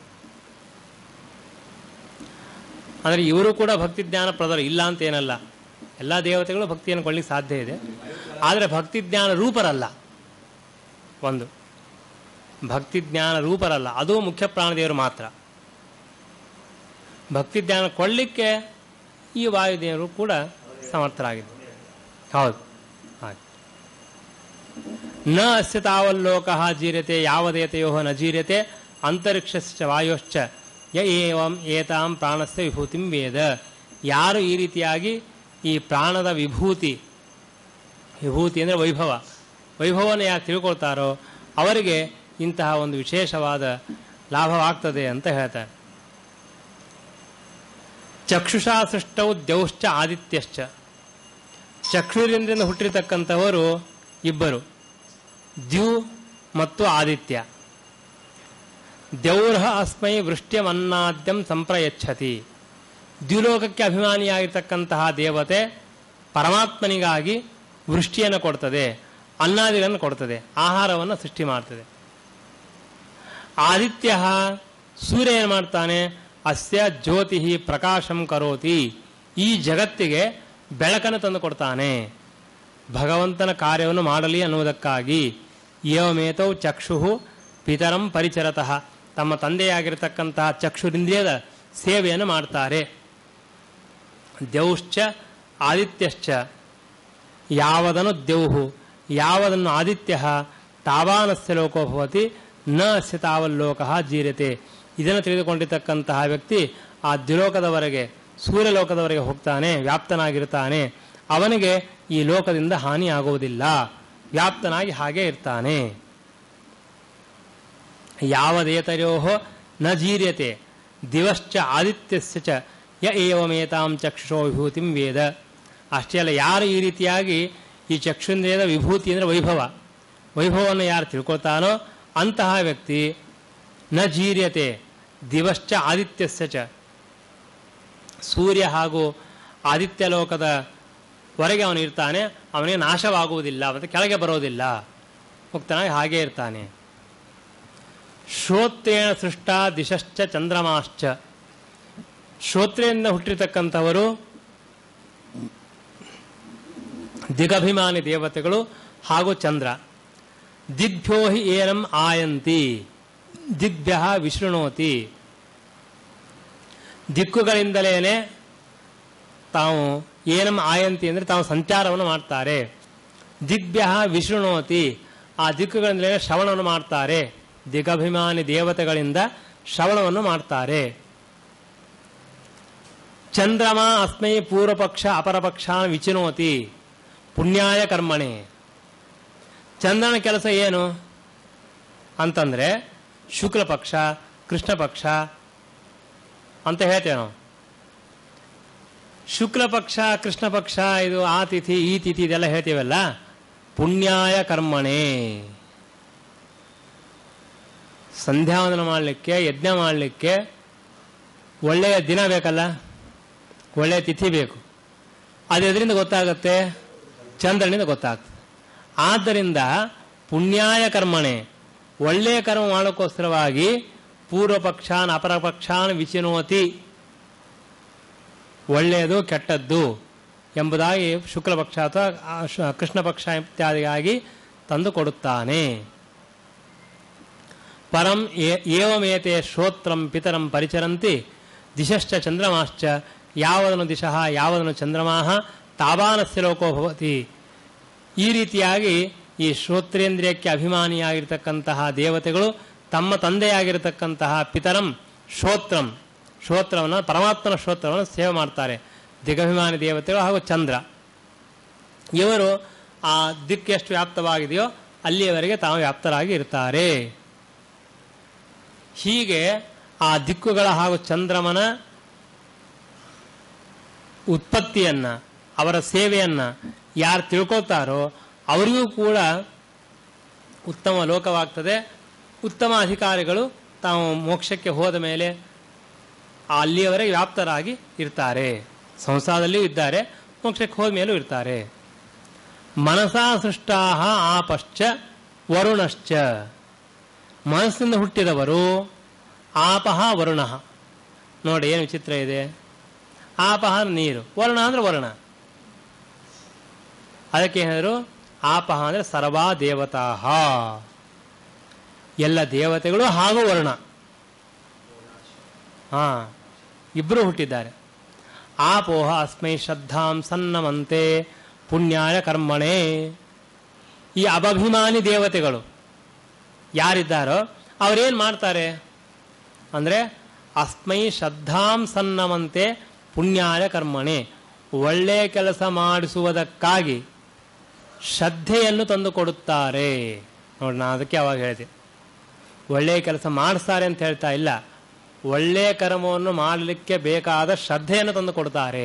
ಅಂದರೆ ಇವರು ಕೂಡ ಭಕ್ತಿ ಜ್ಞಾನ ಪ್ರದರು ಇಲ್ಲ ಅಂತ ಏನಲ್ಲ ಎಲ್ಲ ದೇವತೆಗಳು ಭಕ್ತಿಯನ್ನು ಕೊಳ್ಳಿಕ್ಕೆ ಸಾಧ್ಯ ಇದೆ ಆದರೆ ಭಕ್ತಿ ಜ್ಞಾನ ರೂಪರಲ್ಲ ಒಂದು ಭಕ್ತಿ ಜ್ಞಾನ ರೂಪರಲ್ಲ ಅದು ಮುಖ್ಯ ಪ್ರಾಣದೇವರು ಮಾತ್ರ ಭಕ್ತಿ ಜ್ಞಾನ ಕೊಳ್ಳಿಕ್ಕೆ ಈ ವಾಯುದೇವರು ಕೂಡ ಸಮರ್ಥರಾಗಿದ್ದಾರೆ ಹೌದು ಹಾಗೆ ನ ಅಸ್ಯ ತಾವಲ್ಲೋಕ ಜೀರ್ಯತೆ ಯಾವದೇತಯೋ ನ ಜೀರ್ಯತೆ ಅಂತರಿಕ್ಷಶ್ಚ ವಾಯೋಶ್ಚ ಯ ಏವಂ ಏತಾಂ ಪ್ರಾಣಸ್ಯ ವಿಭೂತಿಂ ವೇದ ಯಾರು ಈ ರೀತಿಯಾಗಿ ಈ ಪ್ರಾಣದ ವಿಭೂತಿ ವಿಭೂತಿ ಅಂದರೆ ವೈಭವ ವೈಭವವನ್ನು ಯಾರು ತಿಳ್ಕೊಳ್ತಾರೋ ಅವರಿಗೆ ಇಂತಹ ಒಂದು ವಿಶೇಷವಾದ ಲಾಭವಾಗ್ತದೆ ಅಂತ ಹೇಳ್ತಾರೆ ಚಕ್ಷುಷಾ ಸೃಷ್ಟೌ ದ್ಯೌಶ್ಚ ಆದಿತ್ಯಶ್ಚ ಚಕ್ಷುರಿಂದ್ರಿಂದ ಹುಟ್ಟಿರ್ತಕ್ಕಂಥವರು ಇಬ್ಬರು ದ್ಯು ಮತ್ತು ಆದಿತ್ಯ ದ್ಯೌರ್ಹ ಅಸ್ಮೈ ವೃಷ್ಟ್ಯಮನ್ನಾದ್ಯಂ ಸಂಪ್ರಯಚ್ಛತಿ ದ್ಯುಲೋಕಕ್ಕೆ ಅಭಿಮಾನಿಯಾಗಿರ್ತಕ್ಕಂತಹ ದೇವತೆ ಪರಮಾತ್ಮನಿಗಾಗಿ ವೃಷ್ಟಿಯನ್ನು ಕೊಡ್ತದೆ ಅನ್ನಾದಿಗಳನ್ನು ಕೊಡ್ತದೆ ಆಹಾರವನ್ನು ಸೃಷ್ಟಿ ಮಾಡ್ತದೆ ಆದಿತ್ಯ ಸೂರ್ಯ ಏನು ಮಾಡ್ತಾನೆ ಅಸ್ಯ ಜ್ಯೋತಿ ಪ್ರಕಾಶಂ ಕರೋತಿ ಈ ಜಗತ್ತಿಗೆ ಬೆಳಕನ್ನು ತಂದು ಕೊಡ್ತಾನೆ ಭಗವಂತನ ಕಾರ್ಯವನ್ನು ಮಾಡಲಿ ಅನ್ನುವುದಕ್ಕಾಗಿ ಏವಮೇತೌ ಚಕ್ಷು ಪಿತರಂ ಪರಿಚರತಃ ತಮ್ಮ ತಂದೆಯಾಗಿರತಕ್ಕಂತಹ ಚಕ್ಷುರಿಂದ್ರಿಯದ ಸೇವೆಯನ್ನು ಮಾಡ್ತಾರೆ ದ್ಯೌಶ್ಚ ಆದಿತ್ಯಶ್ಚ ಯಾವದನು ದ್ಯೌಹು ಯಾವದನ್ನು ಆದಿತ್ಯ ತಾವಾನಸ್ಯ ಲೋಕೋ ಭವತಿ ನ ಅಸ್ಯ ತಾವಲ್ಲೋಕ ಜೀರ್ಯತೆ ಇದನ್ನು ತಿಳಿದುಕೊಂಡಿರ್ತಕ್ಕಂತಹ ವ್ಯಕ್ತಿ ಆ ದ್ವಿಲೋಕದವರೆಗೆ ಸೂರ್ಯಲೋಕದವರೆಗೆ ಹೋಗ್ತಾನೆ ವ್ಯಾಪ್ತನಾಗಿರ್ತಾನೆ ಅವನಿಗೆ ಈ ಲೋಕದಿಂದ ಹಾನಿ ಆಗುವುದಿಲ್ಲ ವ್ಯಾಪ್ತನಾಗಿ ಹಾಗೆ ಇರ್ತಾನೆ ಯಾವದೇತರೋ ನ ಜೀರ್ಯತೆ ದಿವಶ್ಚ ಆದಿತ್ಯಸ್ಯ ಚ ಯ ಏವಮೇತಾಂ ಚಕ್ಷುಷೋ ವಿಭೂತಿಂ ವೇದ ಅಷ್ಟೇ ಅಲ್ಲ ಯಾರು ಈ ರೀತಿಯಾಗಿ ಈ ಚಕ್ಷುಂದ್ರಿಯದ ವಿಭೂತಿ ಅಂದರೆ ವೈಭವ ವೈಭವವನ್ನು ಯಾರು ತಿಳ್ಕೊಳ್ತಾನೋ ಅಂತಹ ವ್ಯಕ್ತಿ ನ ಜೀರ್ಯತೆ ದಿವಶ್ಚ ಆದಿತ್ಯಸ್ಯ ಚ ಸೂರ್ಯ ಹಾಗೂ ಆದಿತ್ಯ ಲೋಕದ ಹೊರಗೆ ಅವನು ಇರ್ತಾನೆ ಅವನಿಗೆ ನಾಶವಾಗುವುದಿಲ್ಲ ಮತ್ತು ಕೆಳಗೆ ಬರೋದಿಲ್ಲ ಮುಕ್ತನಾಗಿ ಹಾಗೇ ಇರ್ತಾನೆ ಶ್ರೋತ್ರೇಣ ಸೃಷ್ಟ ದಿಶಶ್ಚ ಚಂದ್ರಮಾಶ್ಚ ಶ್ರೋತ್ರೆಯಿಂದ ಹುಟ್ಟಿರ್ತಕ್ಕಂಥವರು ದಿಗಭಿಮಾನಿ ದೇವತೆಗಳು ಹಾಗೂ ಚಂದ್ರ ದಿಗ್ಭ್ಯೋ ಹಿ ಏನಂ ಆಯಂತಿ ದಿಗ್ಭ್ಯ ವಿಶೃಣೋತಿ ದಿಕ್ಕುಗಳಿಂದಲೇನೆ ತಾವು ಏನಮ್ಮ ಆಯಂತಿ ಅಂದರೆ ತಾವು ಸಂಚಾರವನ್ನು ಮಾಡ್ತಾರೆ ದಿಗ್ಭ್ಯ ವಿಶೃಣೋತಿ ಆ ದಿಕ್ಕುಗಳಿಂದಲೇ ಶ್ರವಣವನ್ನು ಮಾಡ್ತಾರೆ ದಿಗಭಿಮಾನಿ ದೇವತೆಗಳಿಂದ ಶ್ರವಣವನ್ನು ಮಾಡ್ತಾರೆ ಚಂದ್ರಮ ಅಸ್ಮೈ ಪೂರ್ವಪಕ್ಷ ಅಪರಪಕ್ಷ ವಿಚಿನೋತಿ ಪುಣ್ಯಾಯ ಕರ್ಮಣೆ ಚಂದ್ರನ ಕೆಲಸ ಏನು ಅಂತಂದ್ರೆ ಶುಕ್ಲ ಪಕ್ಷ ಕೃಷ್ಣ ಪಕ್ಷ ಅಂತ ಹೇಳ್ತೇವೆ ನಾವು ಶುಕ್ಲ ಪಕ್ಷ ಕೃಷ್ಣ ಪಕ್ಷ ಇದು ಆ ತಿಥಿ ಈ ತಿಥಿ ಇದೆಲ್ಲ ಹೇಳ್ತೀವಲ್ಲ ಪುಣ್ಯಾಯ ಕರ್ಮಣೆ ಸಂಧ್ಯಾವಂದನ ಮಾಡಲಿಕ್ಕೆ ಯಜ್ಞ ಮಾಡಲಿಕ್ಕೆ ಒಳ್ಳೆಯ ದಿನ ಬೇಕಲ್ಲ ಒಳ್ಳೆಯ ತಿಥಿ ಬೇಕು ಅದು ಎದರಿಂದ ಗೊತ್ತಾಗುತ್ತೆ ಚಂದ್ರನಿಂದ ಗೊತ್ತಾಗ್ತದೆ ಆದ್ದರಿಂದ ಪುಣ್ಯಾಯ ಕರ್ಮಣೆ ಒಳ್ಳೆಯ ಕರ್ಮ ಮಾಡೋಕ್ಕೋಸ್ಕರವಾಗಿ ಪೂರ್ವ ಪಕ್ಷಾನ್ ಅಪರ ಪಕ್ಷಾನ್ ವಿಚಿನೋತಿ ಒಳ್ಳೆಯದು ಕೆಟ್ಟದ್ದು ಎಂಬುದಾಗಿ ಶುಕ್ಲ ಪಕ್ಷ ಅಥವಾ ಆ ಶು- ಕೃಷ್ಣ ಪಕ್ಷ ಇತ್ಯಾದಿಗಾಗಿ ತಂದು ಕೊಡುತ್ತಾನೆ ಪರಂ ಏ- ಏವಮೇತೆ ಶ್ರೋತ್ರಂ ಪಿತರಂ ಪರಿಚರಂತಿ ದಿಶಶ್ಚ ಚಂದ್ರಮಾಶ್ಚ ಯಾವದನು ದಿಶಃ ಯಾವದನು ಚಂದ್ರಮಾಹ ತಾವಾನಸ್ಯ ಲೋಕೋ ಭವತಿ ಈ ರೀತಿಯಾಗಿ ಈ ಶ್ರೋತ್ರೇಂದ್ರಿಯಕ್ಕೆ ಅಭಿಮಾನಿಯಾಗಿರ್ತಕ್ಕಂತಹ ದೇವತೆಗಳು ತಮ್ಮ ತಂದೆಯಾಗಿರತಕ್ಕಂತಹ ಪಿತರಂ ಶ್ರೋತ್ರಂ ಶ್ರೋತ್ರವನ್ನು ಪರಮಾತ್ಮನ ಶ್ರೋತ್ರವನ್ನು ಸೇವೆ ಮಾಡ್ತಾರೆ ದಿಗಭಿಮಾನಿ ದೇವತೆಗಳು ಹಾಗೂ ಚಂದ್ರ ಇವರು ಆ ದಿಕ್ಕು ಎಷ್ಟು ವ್ಯಾಪ್ತವಾಗಿದೆಯೋ ಅಲ್ಲಿಯವರೆಗೆ ತಾವು ವ್ಯಾಪ್ತರಾಗಿ ಇರ್ತಾರೆ ಹೀಗೆ ಆ ದಿಕ್ಕುಗಳ ಹಾಗೂ ಚಂದ್ರಮನ ಉತ್ಪತ್ತಿಯನ್ನ ಅವರ ಸೇವೆಯನ್ನ ಯಾರು ತಿಳ್ಕೊತಾರೋ ಅವರಿಗೂ ಕೂಡ ಉತ್ತಮ ಲೋಕವಾಗ್ತದೆ ಉತ್ತಮ ಅಧಿಕಾರಿಗಳು ತಾವು ಮೋಕ್ಷಕ್ಕೆ ಹೋದ ಮೇಲೆ ಅಲ್ಲಿಯವರೆಗೆ ವ್ಯಾಪ್ತರಾಗಿ ಇರ್ತಾರೆ ಸಂಸಾರದಲ್ಲಿಯೂ ಇದ್ದಾರೆ ಮೋಕ್ಷಕ್ಕೆ ಹೋದ ಮೇಲೂ ಇರ್ತಾರೆ ಮನಸಾ ಸೃಷ್ಟಾ ಆಪಶ್ಚ ವರುಣಶ್ಚ ಮನಸ್ಸಿನಿಂದ ಹುಟ್ಟಿದವರು ಆಪಹ ವರುಣ ನೋಡಿ ಏನು ವಿಚಿತ್ರ ಇದೆ ಆಪಹ ಅಂದ್ರೆ ನೀರು ವರುಣ ಅಂದ್ರೆ ವರುಣ ಅದಕ್ಕೆ ಹೇಳಿದ್ರು ಆಪಹ ಅಂದ್ರೆ ಸರ್ವಾ ದೇವತಾ ಎಲ್ಲ ದೇವತೆಗಳು ಹಾಗೂ ವರುಣ ಹಾ ಇಬ್ಬರು ಹುಟ್ಟಿದ್ದಾರೆ ಆಪೋಹ ಅಸ್ಮೈ ಶ್ರದ್ಧಾಂ ಸನ್ನಮಂತೆ ಪುಣ್ಯಾಯ ಕರ್ಮಣೆ ಈ ಅಭಭಿಮಾನಿ ದೇವತೆಗಳು ಯಾರಿದ್ದಾರೋ ಅವರೇನು ಮಾಡ್ತಾರೆ ಅಂದರೆ ಅಸ್ಮೈ ಶ್ರದ್ಧಾಂ ಸನ್ನಮಂತೆ ಪುಣ್ಯಾಯ ಕರ್ಮಣೆ ಒಳ್ಳೆಯ ಕೆಲಸ ಮಾಡಿಸುವುದಕ್ಕಾಗಿ ಶ್ರದ್ಧೆಯನ್ನು ತಂದು ಕೊಡುತ್ತಾರೆ ನೋಡಿ ನಾನು ಅದಕ್ಕೆ ಅವಾಗ ಹೇಳಿದೆ ಒಳ್ಳೆಯ ಕೆಲಸ ಮಾಡಿಸ್ತಾರೆ ಅಂತ ಹೇಳ್ತಾ ಇಲ್ಲ ಒಳ್ಳೆಯ ಕರ್ಮವನ್ನು ಮಾಡಲಿಕ್ಕೆ ಬೇಕಾದ ಶ್ರದ್ಧೆಯನ್ನು ತಂದು ಕೊಡ್ತಾರೆ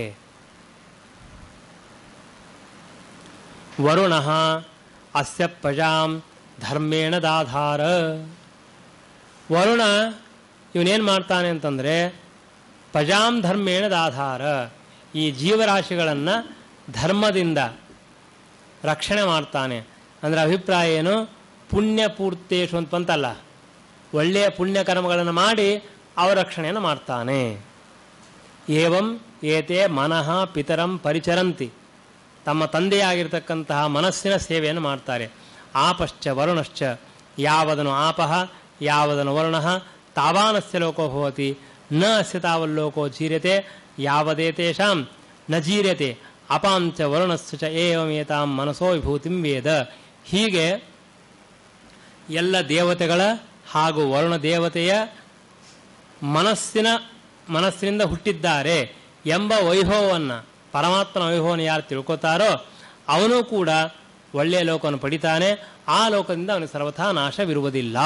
ವರುಣ ಅಸ್ಯ ಪ್ರಜಾಂ ಧರ್ಮೇಣ ದಾಧಾರ ವರುಣ ಇವನೇನು ಮಾಡ್ತಾನೆ ಅಂತಂದರೆ ಪ್ರಜಾಂ ಧರ್ಮೇಣ ದಾಧಾರ ಈ ಜೀವರಾಶಿಗಳನ್ನು ಧರ್ಮದಿಂದ ರಕ್ಷಣೆ ಮಾಡ್ತಾನೆ ಅಂದರೆ ಅಭಿಪ್ರಾಯ ಏನು ಪುಣ್ಯ ಪೂರ್ತೇಶು ಅಂತ ಬಂತಲ್ಲ ಒಳ್ಳೆಯ ಪುಣ್ಯ ಕರ್ಮಗಳನ್ನು ಮಾಡಿ ಅವ ರಕ್ಷಣೆಯನ್ನು ಮಾಡ್ತಾನೆ ಏವಂ ಏತೆ ಮನಃ ಪಿತರಂ ಪರಿಚರಂತಿ ತಮ್ಮ ತಂದೆಯಾಗಿರ್ತಕ್ಕಂತಹ ಮನಸ್ಸಿನ ಸೇವೆಯನ್ನು ಮಾಡ್ತಾರೆ ಆಪಶ್ಚ ವರುಣಶ್ಚ ಯಾವದನು ಆಪಹ ಯಾವದನು ವರುಣ ತಾವಾನಸ್ಯ ಲೋಕೋ ಭವತಿ ನ ಅಸ್ಯ ತಾವಲ್ಲೋಕೋ ಜೀರ್ಯತೆ ಯಾವದೇತೇಷಾಂ ನ ಜೀರ್ಯತೆ ಅಪಾಂಚ ವರುಣಸ್ಯ ಚ ಏವಮೇತಾಂ ಮನಸೋ ವಿಭೂತಿಂ ವೇದ ಹೀಗೆ ಎಲ್ಲ ದೇವತೆಗಳ ಹಾಗೂ ವರುಣ ದೇವತೆಯ ಮನಸ್ಸಿನ ಮನಸ್ಸಿನಿಂದ ಹುಟ್ಟಿದ್ದಾರೆ ಎಂಬ ವೈಭವವನ್ನು ಪರಮಾತ್ಮನ ವೈಭವವನ್ನು ಯಾರು ತಿಳ್ಕೊತಾರೋ ಅವನು ಕೂಡ ಒಳ್ಳೆಯ ಲೋಕವನ್ನು ಪಡಿತಾನೆ ಆ ಲೋಕದಿಂದ ಅವನಿಗೆ ಸರ್ವಥಾ ನಾಶವಿರುವುದಿಲ್ಲ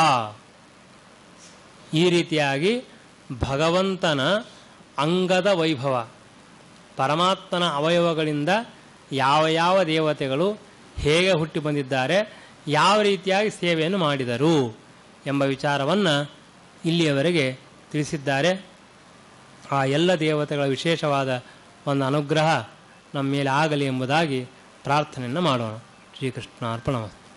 ಈ ರೀತಿಯಾಗಿ ಭಗವಂತನ ಅಂಗದ ವೈಭವ ಪರಮಾತ್ಮನ ಅವಯವಗಳಿಂದ ಯಾವ ಯಾವ ದೇವತೆಗಳು ಹೇಗೆ ಹುಟ್ಟಿ ಬಂದಿದ್ದಾರೆ ಯಾವ ರೀತಿಯಾಗಿ ಸೇವೆಯನ್ನು ಮಾಡಿದರು ಎಂಬ ವಿಚಾರವನ್ನು ಇಲ್ಲಿಯವರೆಗೆ ತಿಳಿಸಿದ್ದಾರೆ ಆ ಎಲ್ಲ ದೇವತೆಗಳ ವಿಶೇಷವಾದ ಒಂದು ಅನುಗ್ರಹ ನಮ್ಮ ಮೇಲೆ ಆಗಲಿ ಎಂಬುದಾಗಿ ಪ್ರಾರ್ಥನೆಯನ್ನು ಮಾಡೋಣ ಶ್ರೀಕೃಷ್ಣ ಅರ್ಪಣಮಸ್ತು